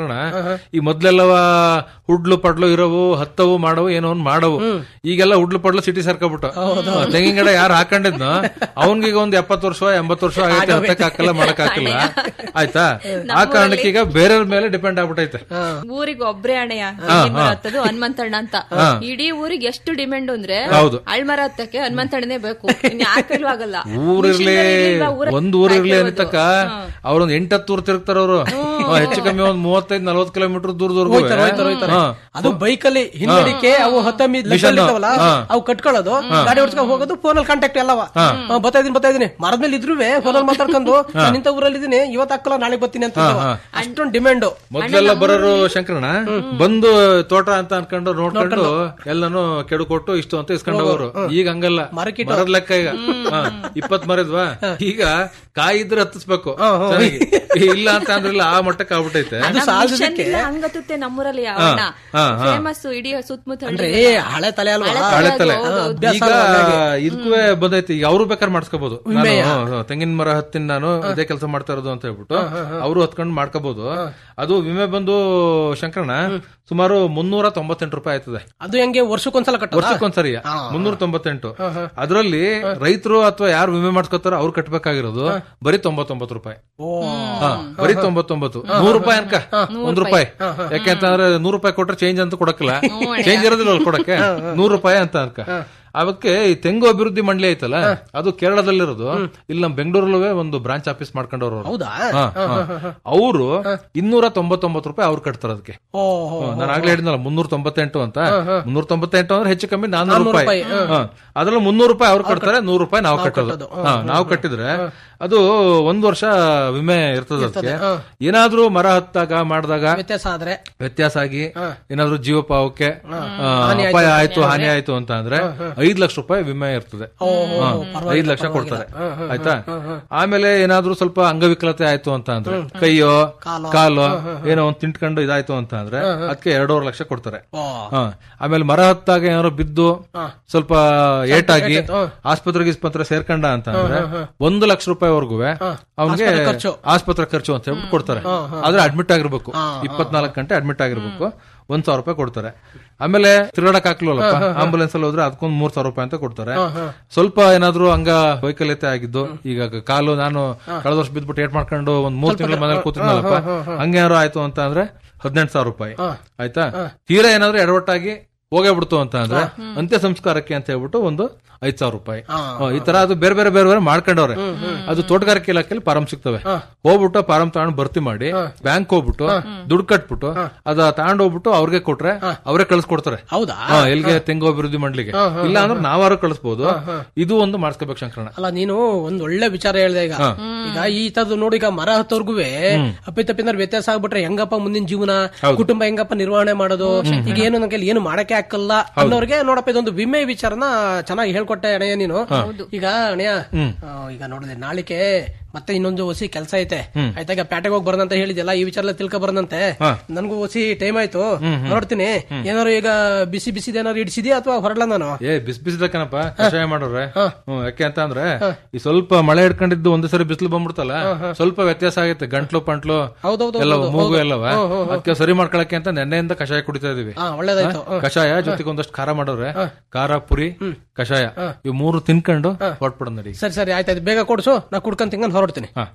E: ಶಂಕರಣ ಈ ಮೊದ್ಲೆಲ್ಲವ ಹುಡ್ಲು ಪಡ್ಲು ಇರೋವು ಹತ್ತವು ಮಾಡವು ಏನೋ ಒಂದ್ ಮಾಡವು ಈಗೆಲ್ಲ ಹುಡ್ಲು ಪಡ್ಲು ಸಿಟಿ ಸರ್ಕೊಬಿಟ್ಟು ತೆಂಗಿನ ಗಿಡ ಯಾರು ಹಾಕೊಂಡಿದ್ನೋ ಅವನ್ಗೀಗ ಒಂದ್ ಎಪ್ಪತ್ತು ವರ್ಷ ಎಂಬತ್ತು ವರ್ಷ ಆಗೈತೆ ಹತ್ತಕ್ ಹಾಕಲ್ಲ ಮಾಡಕ್ ಹಾಕಿಲ್ಲ ಆಯ್ತಾ ಆ ಕಾರಣಕ್ಕೆ ಈಗ ಬೇರೆಯವ್ರ ಮೇಲೆ ಡಿಪೆಂಡ್ ಆಗ್ಬಿಟ್ಟೈತೆ
F: ಊರಿಗೆ ಒಬ್ರೇ ಅಣ್ಣಯ್ಯ ತೆಂಗಿನ ಮರ ಹತ್ತದು ಹನುಮಂತಣ್ಣ ಅಂತ ಇಡೀ ಊರಿಗೆ ಎಷ್ಟು ಡಿಮ್ಯಾಂಡ್ ಅಂದ್ರೆ
E: ಹೌದು.
F: ಅಳ್ಮರ ಹತ್ತಕ್ಕೆ ಹನುಮಂತಣ್ಣನೇ ಬೇಕು ಇನ್ ಯಾರ ಕೈಲೂ ಆಗಲ್ಲ
E: ಊರಿರ್ಲಿ
F: ಮಿಷಿನರಿ ಇಲ್ವಾ, ಊರ
E: ಒಂದ್ ಊರಿರ್ಲಿ
F: ಕಾಯ್ತಾ
E: ಅಂತಕ್ಕ
F: ಇರೋದು.
E: ಅವ್ರೊಂದ್ ಎಂಟತ್ತು ಊರ್ ತಿರುಗ್ತಾರ ಅವರು ಹೆಚ್ಚು ಕಮ್ಮಿ ಒಂದ್ ಮೂವತ್ತೈದ್ ನಲ್ವತ್ ಕಿಲೋಮೀಟರ್ ದೂರದವರೆಗೂ
D: ಹೋಯ್ತಾರೆ ಹೋಯ್ತಾರೆ ಹೋಯ್ತಾರೆ ಅದು ಬೈಕಲ್ಲಿ ಹಿಂದಡಿಕೆ ಅವು ಹತ್ತಮ್ಮಿ ಇರ್ತಾವಲ್ಲ ಅವು ಕಟ್ಕೊಳ್ಳೋದು ಗಾಡಿ ಓಡಿಸ್ಕೊಂಡು ಹೋಗೋದು ಫೋನ್ ಅಲ್ಲಿ ಕಾಂಟ್ಯಾಕ್ಟ್ ಎಲ್ಲವ ಆ, ಬರ್ತಾ ಇದೀನಿ ಬರ್ತಾ ಇದೀನಿ ಮರದ ಮೇಲೆ ಇದ್ರು ಫೋನ್ ಅಲ್ಲಿ ಮಾತಾಡ್ಕೊಂಡು ನಾನು ಇಂಥ ಊರಲ್ಲಿ ಇದೀನಿ ಇವತ್ತು ಹಾಕಲ್ಲ ನಾಳೆ ಬರ್ತೀನಿ ಅಂತ ಅಷ್ಟೊಂದು ಡಿಮ್ಯಾಂಡ್
E: ಮೊದ್ಲೆಲ್ಲ ಬರೋರು ಶಂಕರಣ ಬಂದು ತೋಟ ಅಂತ ಅನ್ಕೊಂಡು ನೋಡ್ಕೊಂಡು ಎಲ್ಲಾನು ಕೆಡು ಕೊಟ್ಟು ಇಷ್ಟು ಅಂತ ಇಸ್ಕೊಂಡು ಹೋಗೋರು ಈಗ ಹಂಗಲ್ಲ
D: ಮರಕ್ಕಿಟ್ಟು.
E: ಮರದ ಲೆಕ್ಕ ಈಗ ಹಾ, ಇಪ್ಪತ್ ಮರದ್ವಾ ಈಗ ಕಾಯಿ ಇದ್ರೆ ಹತ್ತಿಸ್ಬೇಕು ಚೆನ್ನಾಗಿ. ಇಲ್ಲ ಅಂತ ಅಂದ್ರಲ್ಲ ಆ ಮಟ್ಟಕ್ಕೆ ಆಗ್ಬಿಟ್ಟೈತೆ
D: ಅದು ಸಾಲದಕ್ಕೆ
F: ಹಂಗತ್ತುತ್ತೆ ನಮ್ಮೂರಲ್ಲಿ
E: ಹಾ,
F: ಅಣ್ಣ
E: ಹಾ.
F: ಫೇಮಸ್ ಇಡೀ ಸುತ್ತಮುತ್ತ
D: ಅಂದ್ರೆ ಹಳೆ ತಲೆ ಅಲ್ವಾ
E: ಹಳೆ ತಲೆ
F: ಹೌದು, ಹೌದು.
E: ಈಗ ಇದಕ್ಕೂ ಬಂದೈತಿ ಈಗ ಅವರು ಬೇಕಾದ್ರೆ ಮಾಡಿಸ್ಕೋಬಹುದು ನಾನು ಹ್ಮ್, ತೆಂಗಿನ ಮರ ಹತ್ತಿನ ನಾನು ಇದೇ ಕೆಲಸ ಮಾಡ್ತಾ ಇರೋದು ಅಂತ ಹೇಳ್ಬಿಟ್ಟು ಅವರು ಹತ್ಕೊಂಡು ಮಾಡ್ಕೋಬಹುದು ಅದು ವಿಮೆ ಬಂದು ಶಂಕರಣ ಸುಮಾರು ಮುನ್ನೂರ ತೊಂಬತ್ತೆಂಟು ರೂಪಾಯಿ ಆಯ್ತದೆ
D: ಅದು ಹೆಂಗೆ ವರ್ಷಕ್ಕೊಂದ್ಸಲ ಕಟ್ಟೋದಾ?
E: ವರ್ಷಕ್ಕೊಂದ್ಸರಿ ಮುನ್ನೂರ ತೊಂಬತ್ತೆಂಟು ಅದರಲ್ಲಿ ರೈತರು ಅಥವಾ ಯಾರು ವಿಮೆ ಮಾಡ್ಸ್ಕೊತಾರೋ ಅವ್ರು ಕಟ್ಬೇಕಾಗಿರೋದು ಬರೀ ತೊಂಬತ್ತೊಂಬತ್ತು ರೂಪಾಯಿ
D: ಓ
E: ಹಾ, ಬರೀ ತೊಂಬತ್ತೊಂಬತ್ತು ನೂರು ರೂಪಾಯಿ ಅನ್ಕ ಒಂದ್ ರೂಪಾಯಿ ಯಾಕೆಂತಂದ್ರೆ ನೂರು ರೂಪಾಯಿ ಕೊಟ್ರೆ ಚೇಂಜ್ ಅಂತ ಕೊಡಕ್ಕಿಲ್ಲ ಚೇಂಜ್ ಇರೋದಿಲ್ಲ ಅಲ್ಲ ಕೊಡಕ್ಕೆ ನೂರು ರೂಪಾಯಿ ಅಂತ ಅನ್ಕ ಅವಕ್ಕೆ ಈ ತೆಂಗು ಅಭಿವೃದ್ಧಿ ಮಂಡಳಿ ಐತಲ್ಲ ಅದು ಕೇರಳದಲ್ಲಿರೋದು ಇಲ್ಲಿ ನಮ್ ಬೆಂಗಳೂರಲ್ಲೂ ಒಂದು ಬ್ರಾಂಚ್ ಆಫೀಸ್ ಮಾಡ್ಕೊಂಡವ್ರು ಅವ್ರು.
D: ಹೌದಾ
E: ಹಾ, ಹಾ. ಅವರು ಇನ್ನೂರ ತೊಂಬತ್ತೊಂಬತ್ತು ರೂಪಾಯಿ ಅವ್ರು ಕಟ್ತಾರದಕ್ಕೆ
D: ಓ ಹೋ.
E: ನಾನು ಆಗ್ಲೇ ಹೇಳಿದ್ನಲ್ಲ ಮುನ್ನೂರ ತೊಂಬತ್ತೆಂಟು ಅಂತ ಮುನ್ನೂರ ತೊಂಬತ್ತೆಂಟು ಅಂದ್ರೆ ಹೆಚ್ಚು ಕಮ್ಮಿ ನಾನ್ನೂರು ರೂಪಾಯಿ ಹಾ. ಅದ್ರಲ್ಲಿ ಮುನ್ನೂರು ರೂಪಾಯಿ ಅವ್ರು ಕಟ್ತಾರೆ ನೂರು ರೂಪಾಯಿ ನಾವು ಕಟ್ಟೋದು ಹಾ, ನಾವು ಕಟ್ಟಿದ್ರೆ ಅದು ಒಂದ್ ವರ್ಷ ವಿಮೆ ಇರ್ತದೆ ಅದಕ್ಕೆ ಏನಾದ್ರೂ ಮರ ಹತ್ತಾಗ ಮಾಡಿದಾಗ
D: ವ್ಯತ್ಯಾಸ ಆದ್ರೆ
E: ವ್ಯತ್ಯಾಸ ಆಗಿ ಏನಾದ್ರೂ ಜೀವಪಾವಕ್ಕೆ ಆ, ಅಪಾಯ ಆಯ್ತು ಹಾನಿ ಆಯ್ತು ಅಂತ ಅಂದ್ರೆ ಐದ್ ಲಕ್ಷ ರೂಪಾಯಿ ವಿಮೆ ಇರ್ತದೆ ಹಾ, ಐದ್ ಲಕ್ಷ ಕೊಡ್ತಾರೆ ಆಯ್ತಾ ಆಮೇಲೆ ಏನಾದ್ರೂ ಸ್ವಲ್ಪ ಅಂಗವಿಕಲತೆ ಆಯ್ತು ಅಂತ ಅಂದ್ರೆ ಕೈಯೋ ಕಾಲೋ ಏನೋ ಒಂದ್ ತಿಂಟ್ಕೊಂಡು ಇದಾಯ್ತು ಅಂತ ಅಂದ್ರೆ ಅದಕ್ಕೆ ಎರಡೂವರೆ ಲಕ್ಷ ಕೊಡ್ತಾರೆ
D: ಓ
E: ಹಾ. ಆಮೇಲೆ ಮರ ಹತ್ತಾಗ ಏನಾದ್ರು ಬಿದ್ದು ಸ್ವಲ್ಪ ಏಟಾಗಿ ಆಸ್ಪತ್ರೆ ಗಿಸ್ಪತ್ರೆ ಸೇರ್ಕೊಂಡ ಅಂತ ಅಂದ್ರೆ ಒಂದು ಲಕ್ಷ ರೂಪಾಯಿವರೆಗೂ ಅವನಿಗೆ ಆಸ್ಪತ್ರೆ ಖರ್ಚು ಅಂತ ಹೇಳ್ಬಿಟ್ಟು ಕೊಡ್ತಾರೆ ಆದ್ರೆ ಅಡ್ಮಿಟ್ ಆಗಿರ್ಬೇಕು ಇಪ್ಪತ್ನಾಲ್ಕು ಗಂಟೆ ಅಡ್ಮಿಟ್ ಆಗಿರ್ಬೇಕು ಒಂದ್ ಸಾವಿರ ರೂಪಾಯಿ ಕೊಡ್ತಾರೆ ಆಮೇಲೆ ತಿರುಗಾಡಕ್ ಹಾಕ್ಲಲ್ಲಪ್ಪ ಆಂಬುಲೆನ್ಸ್ ಅಲ್ಲಿ ಹೋದ್ರೆ ಅದಕ್ಕೊಂದ್ ಮೂರ್ ಸಾವಿರ ರೂಪಾಯಿ ಅಂತ ಕೊಡ್ತಾರೆ ಸ್ವಲ್ಪ ಏನಾದ್ರು ಹಂಗ ವೈಕಲ್ಯತೆ ಆಗಿದ್ದು ಈಗ ಕಾಲು ನಾನು ಕಳೆದ ವರ್ಷ ಬಿದ್ಬಿಟ್ಟು ಏಟ್ ಮಾಡ್ಕೊಂಡು ಒಂದ್ ಮೂರ್ ತಿಂಗಳ ಮನೇಲಿ ಕೂತಿದ್ನಲ್ಲಪ್ಪ ಹಂಗೇನಾರು ಆಯ್ತು ಅಂತ ಅಂದ್ರೆ ಹದಿನೆಂಟು ಸಾವಿರ ರೂಪಾಯಿ ಆಯ್ತಾ ತೀರಾ ಏನಾದ್ರು ಎಡವಟ್ಟಾಗಿ ಹೋಗೇ ಬಿಡ್ತು ಅಂತ ಅಂದ್ರೆ ಅಂತ್ಯ ಸಂಸ್ಕಾರಕ್ಕೆ ಅಂತ ಹೇಳ್ಬಿಟ್ಟು ಒಂದು ಐದ್ ಸಾವಿರ ರೂಪಾಯಿ ಹ, ಈ ತರ ಅದು ಬೇರೆ ಬೇರೆ ಬೇರೆ ಬೇರೆ ಮಾಡ್ಕೊಂಡವ್ರೆ ಅದು ತೋಟಗಾರಿಕೆ ಇಲಾಖೆಯಲ್ಲಿ ಫಾರಂ ಸಿಗ್ತವೆ ಹೋಗ್ಬಿಟ್ಟು ಫಾರಂ ತಗೊಂಡು ಭರ್ತಿ ಮಾಡಿ ಬ್ಯಾಂಕ್ ಹೋಗ್ಬಿಟ್ಟು ದುಡ್ಡು ಕಟ್ಬಿಟ್ಟು ಅದ ತಗೊಂಡ್ ಹೋಗ್ಬಿಟ್ಟು ಅವ್ರಿಗೆ ಕೊಟ್ರೆ ಅವರೇ ಕಳ್ಸ್ಕೊಡ್ತಾರೆ
D: ಹೌದಾ
E: ಹಾ, ಎಲ್ಲಿಗೆ ತೆಂಗು ಅಭಿವೃದ್ಧಿ ಮಂಡಳಿಗೆ ಇಲ್ಲ ಅಂದ್ರೆ ನಾವಾರು ಕಳಿಸ್ಬೋದು ಇದು ಒಂದು ಮಾಡಿಸ್ಕೋಬೇಕು ಶಂಕರಣ
D: ಅಲ್ಲ ನೀನು ಒಂದ್ ಒಳ್ಳೆ ವಿಚಾರ ಹೇಳ್ದೆ ಈಗ ಈಗ ಈ ತರದ್ದು ನೋಡಿ ಈಗ ಮರ ಹತ್ತೋರ್ಗು ಅಪ್ಪಿತಪ್ಪಿಂದ್ರೆ ವ್ಯತ್ಯಾಸ ಆಗ್ಬಿಟ್ರೆ ಹೆಂಗಪ್ಪ ಮುಂದಿನ ಜೀವನ ಕುಟುಂಬ ಹೆಂಗಪ್ಪ ನಿರ್ವಹಣೆ ಮಾಡೋದು ಈಗ ಏನು ನನ್ನ ಕೈಲಿ ಏನು ಮಾಡಕ್ಕೆ ಹಾಕಲ್ಲ ಅನ್ನೋರ್ಗೆ ನೋಡಪ್ಪ ಇದೊಂದು ವಿಮೆ ವಿಚಾರನ ಚೆನ್ನಾಗಿ ಹೇಳ್ಕೊಟ್ಟೆ ಅಣಯ್ಯ ನೀನು ಈಗ ಅಣಯ್ಯ ಆ, ಈಗ ನೋಡಿದೆ ನಾಳಿಕೆ ಮತ್ತೆ ಇನ್ನೊಂದು ಹೊಸಿ ಕೆಲಸ ಐತೆ ಆಯ್ತಾ ಈಗ ಪ್ಯಾಟೆಗೆ ಹೋಗಿ ಬರೋದಂತ ಹೇಳಿದ್ಯಲ್ಲ ಈ ವಿಚಾರ ಎಲ್ಲ ತಿಳ್ಕೊ ಬರೋದಂತೆ ನನ್ಗೂ ಹೊಸಿ ಟೈಮ್ ಆಯ್ತು ನೋಡ್ತೀನಿ ಏನಾರು ಈಗ ಬಿಸಿ ಬಿಸಿದ ಏನಾರು ಇಡಿಸಿದ್ಯಾ ಅಥವಾ ಹೊರಡ್ಲ ನಾನು
E: ಏ ಬಿಸ್ ಬಿಸಿದಕ್ಕನಪ್ಪ ಕಷಾಯ ಮಾಡೋರೆ ಹ್ಮ್ ಯಾಕೆ ಅಂತ ಅಂದ್ರೆ ಈ ಸ್ವಲ್ಪ ಮಳೆ ಹಿಡ್ಕೊಂಡಿದ್ದು ಒಂದ್ ಸರಿ ಬಿಸಿಲು ಬಂದ್ಬಿಡ್ತಲ್ಲ ಸ್ವಲ್ಪ ವ್ಯತ್ಯಾಸ ಆಗೈತೆ ಗಂಟ್ಲು ಪಂಟ್ಲು
D: ಹೌದೌದು
E: ಎಲ್ಲ ಮೂಗು ಎಲ್ಲವ ಅದಕ್ಕೆ ಸರಿ ಮಾಡ್ಕೊಳಕ್ಕೆ ಅಂತ ನೆನ್ನೆಯಿಂದ ಕಷಾಯ ಕುಡಿತಾ ಇದೀವಿ
D: ಹಾ ಒಳ್ಳೇದಾಯ್ತು
E: ಕಷಾಯ ಜೊತೆಗೆ ಒಂದಷ್ಟು ಖಾರ ಮಾಡೋರೆ ಖಾರ ಪುರಿ ಕಷಾಯ ಇವ್ ಮೂರು ತಿನ್ಕೊಂಡು ಹೊಟ್ಬಿಡ ನಡಿ
D: ಸರಿ ಸರಿ ಆಯ್ತಾಯ್ತು ಬೇಗ ಕೊಡ್ಸು ನಾ ಕುಡ್ಕೊಂಡ್ ತಿಂಗನ್ ಹೊರಡ್ತೀನಿ
E: ಹಾ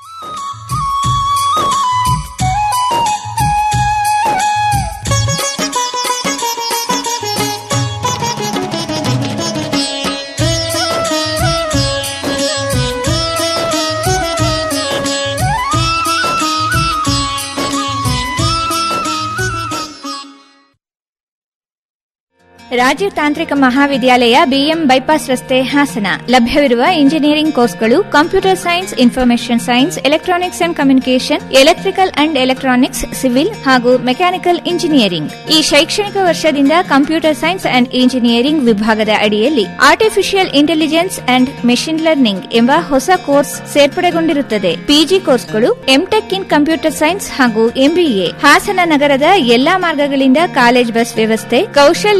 G: ರಾಜೀವ್ ತಾಂತ್ರಿಕ ಮಹಾವಿದ್ಯಾಲಯ ಬಿಎಂ ಬೈಪಾಸ್ ರಸ್ತೆ ಹಾಸನ ಲಭ್ಯವಿರುವ ಇಂಜಿನಿಯರಿಂಗ್ ಕೋರ್ಸ್ಗಳು computer science information science electronics and communication electrical and electronics civil ಹಾಗೂ ಮೆಕ್ಯಾನಿಕಲ್ ಇಂಜಿನಿಯರಿಂಗ್ ಈ ಶೈಕ್ಷಣಿಕ ವರ್ಷದಿಂದ ಕಂಪ್ಯೂಟರ್ ಸೈನ್ಸ್ ಅಂಡ್ ಇಂಜಿನಿಯರಿಂಗ್ ವಿಭಾಗದ ಅಡಿಯಲ್ಲಿ artificial intelligence and machine learning ಎಂಬ ಹೊಸ ಕೋರ್ಸ್ ಸೇರ್ಪಡೆಗೊಂಡಿರುತ್ತದೆ ಪಿಜಿ ಕೋರ್ಸ್ಗಳು ಎಂಟೆಕ್ ಇನ್ ಕಂಪ್ಯೂಟರ್ ಸೈನ್ಸ್ ಹಾಗೂ ಎಂಬಿಎ ಹಾಸನ ನಗರದ ಎಲ್ಲಾ ಮಾರ್ಗಗಳಿಂದ ಕಾಲೇಜ್ ಬಸ್ ವ್ಯವಸ್ಥೆ ಕೌಶಲ್ಯಾಭಿವೃದ್ಧಿ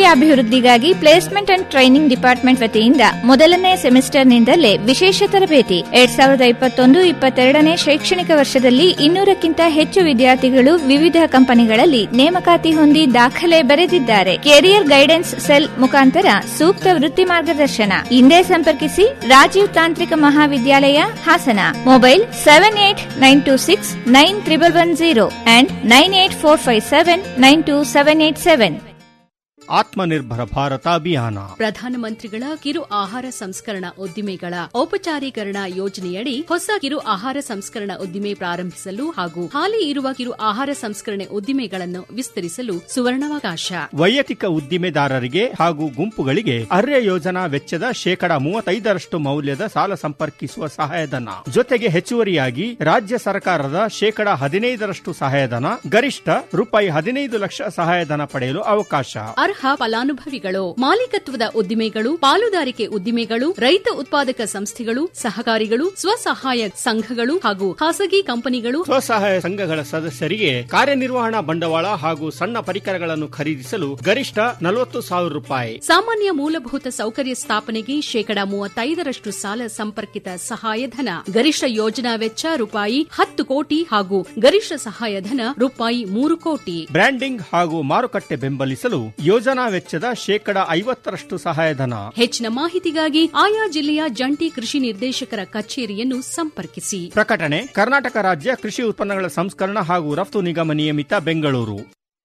G: ಅಭಿವೃದ್ಧಿಗಾಗಿ ಪ್ಲೇಸ್ಮೆಂಟ್ ಅಂಡ್ ಟ್ರೈನಿಂಗ್ ಡಿಪಾರ್ಟ್ಮೆಂಟ್ ವತಿಯಿಂದ ಮೊದಲನೇ ಸೆಮಿಸ್ಟರ್ನಿಂದಲೇ ವಿಶೇಷ ತರಬೇತಿ ಎರಡ್ ಸಾವಿರದ ಇಪ್ಪತ್ತೊಂದು ಇಪ್ಪತ್ತೆರಡನೇ ಶೈಕ್ಷಣಿಕ ವರ್ಷದಲ್ಲಿ ಇನ್ನೂರಕ್ಕಿಂತ ಹೆಚ್ಚು ವಿದ್ಯಾರ್ಥಿಗಳು ವಿವಿಧ ಕಂಪನಿಗಳಲ್ಲಿ ನೇಮಕಾತಿ ಹೊಂದಿ ದಾಖಲೆ ಬರೆದಿದ್ದಾರೆ ಕೆರಿಯರ್ ಗೈಡೆನ್ಸ್ ಸೆಲ್ ಮುಖಾಂತರ ಸೂಕ್ತ ವೃತ್ತಿ ಮಾರ್ಗದರ್ಶನ ಹಿಂದೆ ಸಂಪರ್ಕಿಸಿ ರಾಜೀವ್ ತಾಂತ್ರಿಕ ಮಹಾವಿದ್ಯಾಲಯ Hassan mobile seven eight nine two six nine triple one zero and nine eight four five seven nine two seven eight seven
H: Atmanirbhar Bharat Abhiyan
I: ಪ್ರಧಾನಮಂತ್ರಿಗಳ ಕಿರು ಆಹಾರ ಸಂಸ್ಕರಣಾ ಉದ್ದಿಮೆಗಳ ಔಪಚಾರೀಕರಣ ಯೋಜನೆಯಡಿ ಹೊಸ ಕಿರು ಆಹಾರ ಸಂಸ್ಕರಣಾ ಉದ್ದಿಮೆ ಪ್ರಾರಂಭಿಸಲು ಹಾಗೂ ಹಾಲಿ ಇರುವ ಕಿರು ಆಹಾರ ಸಂಸ್ಕರಣೆ ಉದ್ದಿಮೆಗಳನ್ನು ವಿಸ್ತರಿಸಲು ಸುವರ್ಣಾವಕಾಶ
H: ವೈಯಕ್ತಿಕ ಉದ್ದಿಮೆದಾರರಿಗೆ ಹಾಗೂ ಗುಂಪುಗಳಿಗೆ ಅರ್ಯ ಯೋಜನಾ ವೆಚ್ಚದ ಶೇಕಡಾ ಮೂವತ್ತೈದರಷ್ಟು ಮೌಲ್ಯದ ಸಾಲ ಸಂಪರ್ಕಿಸುವ ಸಹಾಯಧನ ಜೊತೆಗೆ ಹೆಚ್ಚುವರಿಯಾಗಿ ರಾಜ್ಯ ಸರ್ಕಾರದ ಶೇಕಡಾ ಹದಿನೈದರಷ್ಟು ಸಹಾಯಧನ ಗರಿಷ್ಠ ರೂಪಾಯಿ ಹದಿನೈದು ಲಕ್ಷ ಸಹಾಯಧನ ಪಡೆಯಲು ಅವಕಾಶ
I: ಅರ್ಹ ಫಲಾನುಭವಿಗಳು ಮಾಲೀಕತ್ವದ ಉದ್ದಿಮೆಗಳು ಪಾಲುದಾರಿಕೆ ಉದ್ದಿಮೆಗಳು ರೈತ ಉತ್ಪಾದಕ ಸಂಸ್ಥೆಗಳು ಸಹಕಾರಿಗಳು ಸ್ವಸಹಾಯ ಸಂಘಗಳು ಹಾಗೂ ಖಾಸಗಿ ಕಂಪನಿಗಳು
H: ಸ್ವಸಹಾಯ ಸಂಘಗಳ ಸದಸ್ಯರಿಗೆ ಕಾರ್ಯನಿರ್ವಹಣಾ ಬಂಡವಾಳ ಹಾಗೂ ಸಣ್ಣ ಪರಿಕರಗಳನ್ನು ಖರೀದಿಸಲು ಗರಿಷ್ಠ ನಲವತ್ತು ಸಾವಿರ ರೂಪಾಯಿ
I: ಸಾಮಾನ್ಯ ಮೂಲಭೂತ ಸೌಕರ್ಯ ಸ್ಥಾಪನೆಗೆ ಶೇಕಡಾ ಮೂವತ್ತೈದರಷ್ಟು ಸಾಲ ಸಂಪರ್ಕಿತ ಸಹಾಯಧನ ಗರಿಷ್ಠ ಯೋಜನಾ ವೆಚ್ಚ ರೂಪಾಯಿ ಹತ್ತು ಕೋಟಿ ಹಾಗೂ ಗರಿಷ್ಠ ಸಹಾಯಧನ ರೂಪಾಯಿ ಮೂರು ಕೋಟಿ
H: ಬ್ರ್ಯಾಂಡಿಂಗ್ ಹಾಗೂ ಮಾರುಕಟ್ಟೆ ಬೆಂಬಲಿಸಲು ಯೋಜನಾ ವೆಚ್ಚದ ಶೇಕಡಾ ಐವತ್ತರಷ್ಟು ಸಹಾಯಧನ
I: ಹೆಚ್ಚಿನ ಮಾಹಿತಿಗಾಗಿ ಆಯಾ ಜಿಲ್ಲೆಯ ಜಂಟಿ ಕೃಷಿ ನಿರ್ದೇಶಕರ ಕಚೇರಿಯನ್ನು ಸಂಪರ್ಕಿಸಿ
H: ಪ್ರಕಟಣೆ ಕರ್ನಾಟಕ ರಾಜ್ಯ ಕೃಷಿ ಉತ್ಪನ್ನಗಳ ಸಂಸ್ಕರಣ ಹಾಗೂ ರಫ್ತು ನಿಗಮ ನಿಯಮಿತ ಬೆಂಗಳೂರು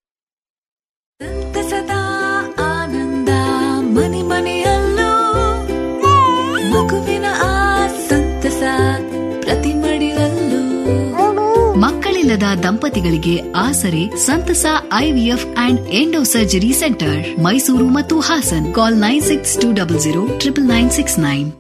J: ಸಂತಸದ ಆನಂದ ಮನೆ ಮನೆಯಲ್ಲೂ ಮಗುವಿನ ಆ ಸಂತಸ ಪ್ರತಿ ಮಡಿಲಲ್ಲೂ
K: ಮಕ್ಕಳಿಲ್ಲದ ದಂಪತಿಗಳಿಗೆ ಆಸರೆ ಸಂತಸ IVF and endo surgery centre Mysuru ಮತ್ತು Hassan call nine six two double zero triple nine six nine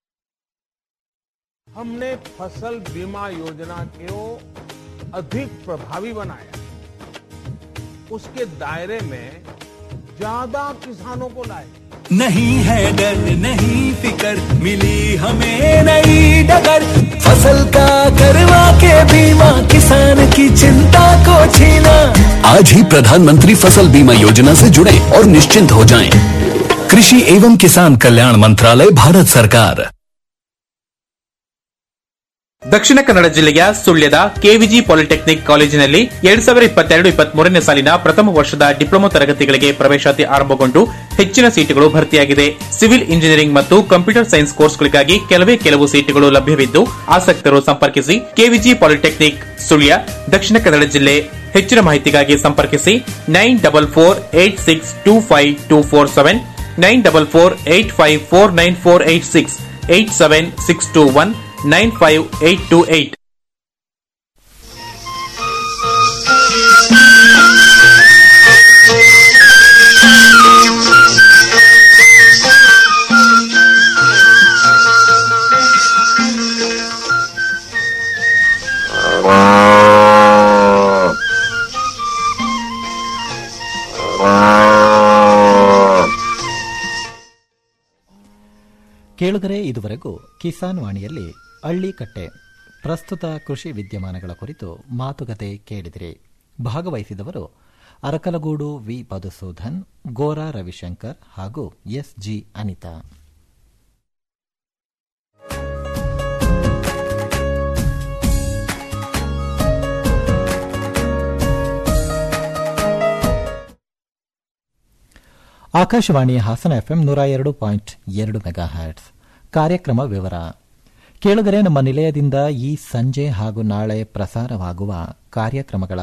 L: हमने फसल बीमा योजना को अधिक प्रभावी बनाया उसके दायरे में ज्यादा किसानों को लाए
M: नहीं है डर नहीं फिकर मिली हमें नई डगर फसल का करवा के बीमा किसान की चिंता को छीना
N: आज ही प्रधानमंत्री फसल बीमा योजना से जुड़े और निश्चिंत हो जाएं। कृषि एवं किसान कल्याण मंत्रालय भारत सरकार
O: ದಕ್ಷಿಣ ಕನ್ನಡ ಜಿಲ್ಲೆಯ ಸುಳ್ಯದ ಕೆವಿಜಿ ಪಾಲಿಟೆಕ್ನಿಕ್ ಕಾಲೇಜಿನಲ್ಲಿ ಎರಡ್ ಸಾವಿರದ ಇಪ್ಪತ್ತೆರಡು ಇಪ್ಪತ್ಮೂರನೇ ಸಾಲಿನ ಪ್ರಥಮ ವರ್ಷದ ಡಿಪ್ಲೊಮಾ ತರಗತಿಗಳಿಗೆ ಪ್ರವೇಶಾತಿ ಆರಂಭಗೊಂಡು ಹೆಚ್ಚಿನ ಸೀಟುಗಳು ಭರ್ತಿಯಾಗಿದೆ ಸಿವಿಲ್ ಇಂಜಿನಿಯರಿಂಗ್ ಮತ್ತು ಕಂಪ್ಯೂಟರ್ ಸೈನ್ಸ್ ಕೋರ್ಸ್ಗಳಿಗಾಗಿ ಕೆಲವೇ ಕೆಲವು ಸೀಟುಗಳು ಲಭ್ಯವಿದ್ದು ಆಸಕ್ತರು ಸಂಪರ್ಕಿಸಿ ಕೆವಿಜಿ ಪಾಲಿಟೆಕ್ನಿಕ್ ಸುಳ್ಯ ದಕ್ಷಿಣ ಕನ್ನಡ ಜಿಲ್ಲೆ ಹೆಚ್ಚಿನ ಮಾಹಿತಿಗಾಗಿ ಸಂಪರ್ಕಿಸಿ nine double four eight six two five two four seven nine double four eight five four nine four eight six eight seven six two one nine five eight two eight
C: ಕೇಳುಗರೆ ಇದುವರೆಗೂ ಕಿಸಾನ್ ವಾಣಿಯಲ್ಲಿ ಹಳ್ಳಿಕಟ್ಟೆ ಪ್ರಸ್ತುತ ಕೃಷಿ ವಿದ್ಯಮಾನಗಳ ಕುರಿತು ಮಾತುಕತೆ ಕೇಳಿದಿರಿ ಭಾಗವಹಿಸಿದವರು ಅರಕಲಗೂಡು ವಿ ಮಧುಸೂದನ್ ಗೋರಾ ರವಿಶಂಕರ್ ಹಾಗೂ S G Anita Akashvani Hassan FM ನೂರ ಎರಡು ಪಾಯಿಂಟ್ ಎರಡು ಮೆಗಾ ಹ್ಯಾಟ್ಸ್ ಕಾರ್ಯಕ್ರಮ ವಿವರ ಕೇಳುಗರೆ ನಮ್ಮ ನಿಲಯದಿಂದ ಈ ಸಂಜೆ ಹಾಗೂ ನಾಳೆ ಪ್ರಸಾರವಾಗುವ ಕಾರ್ಯಕ್ರಮಗಳ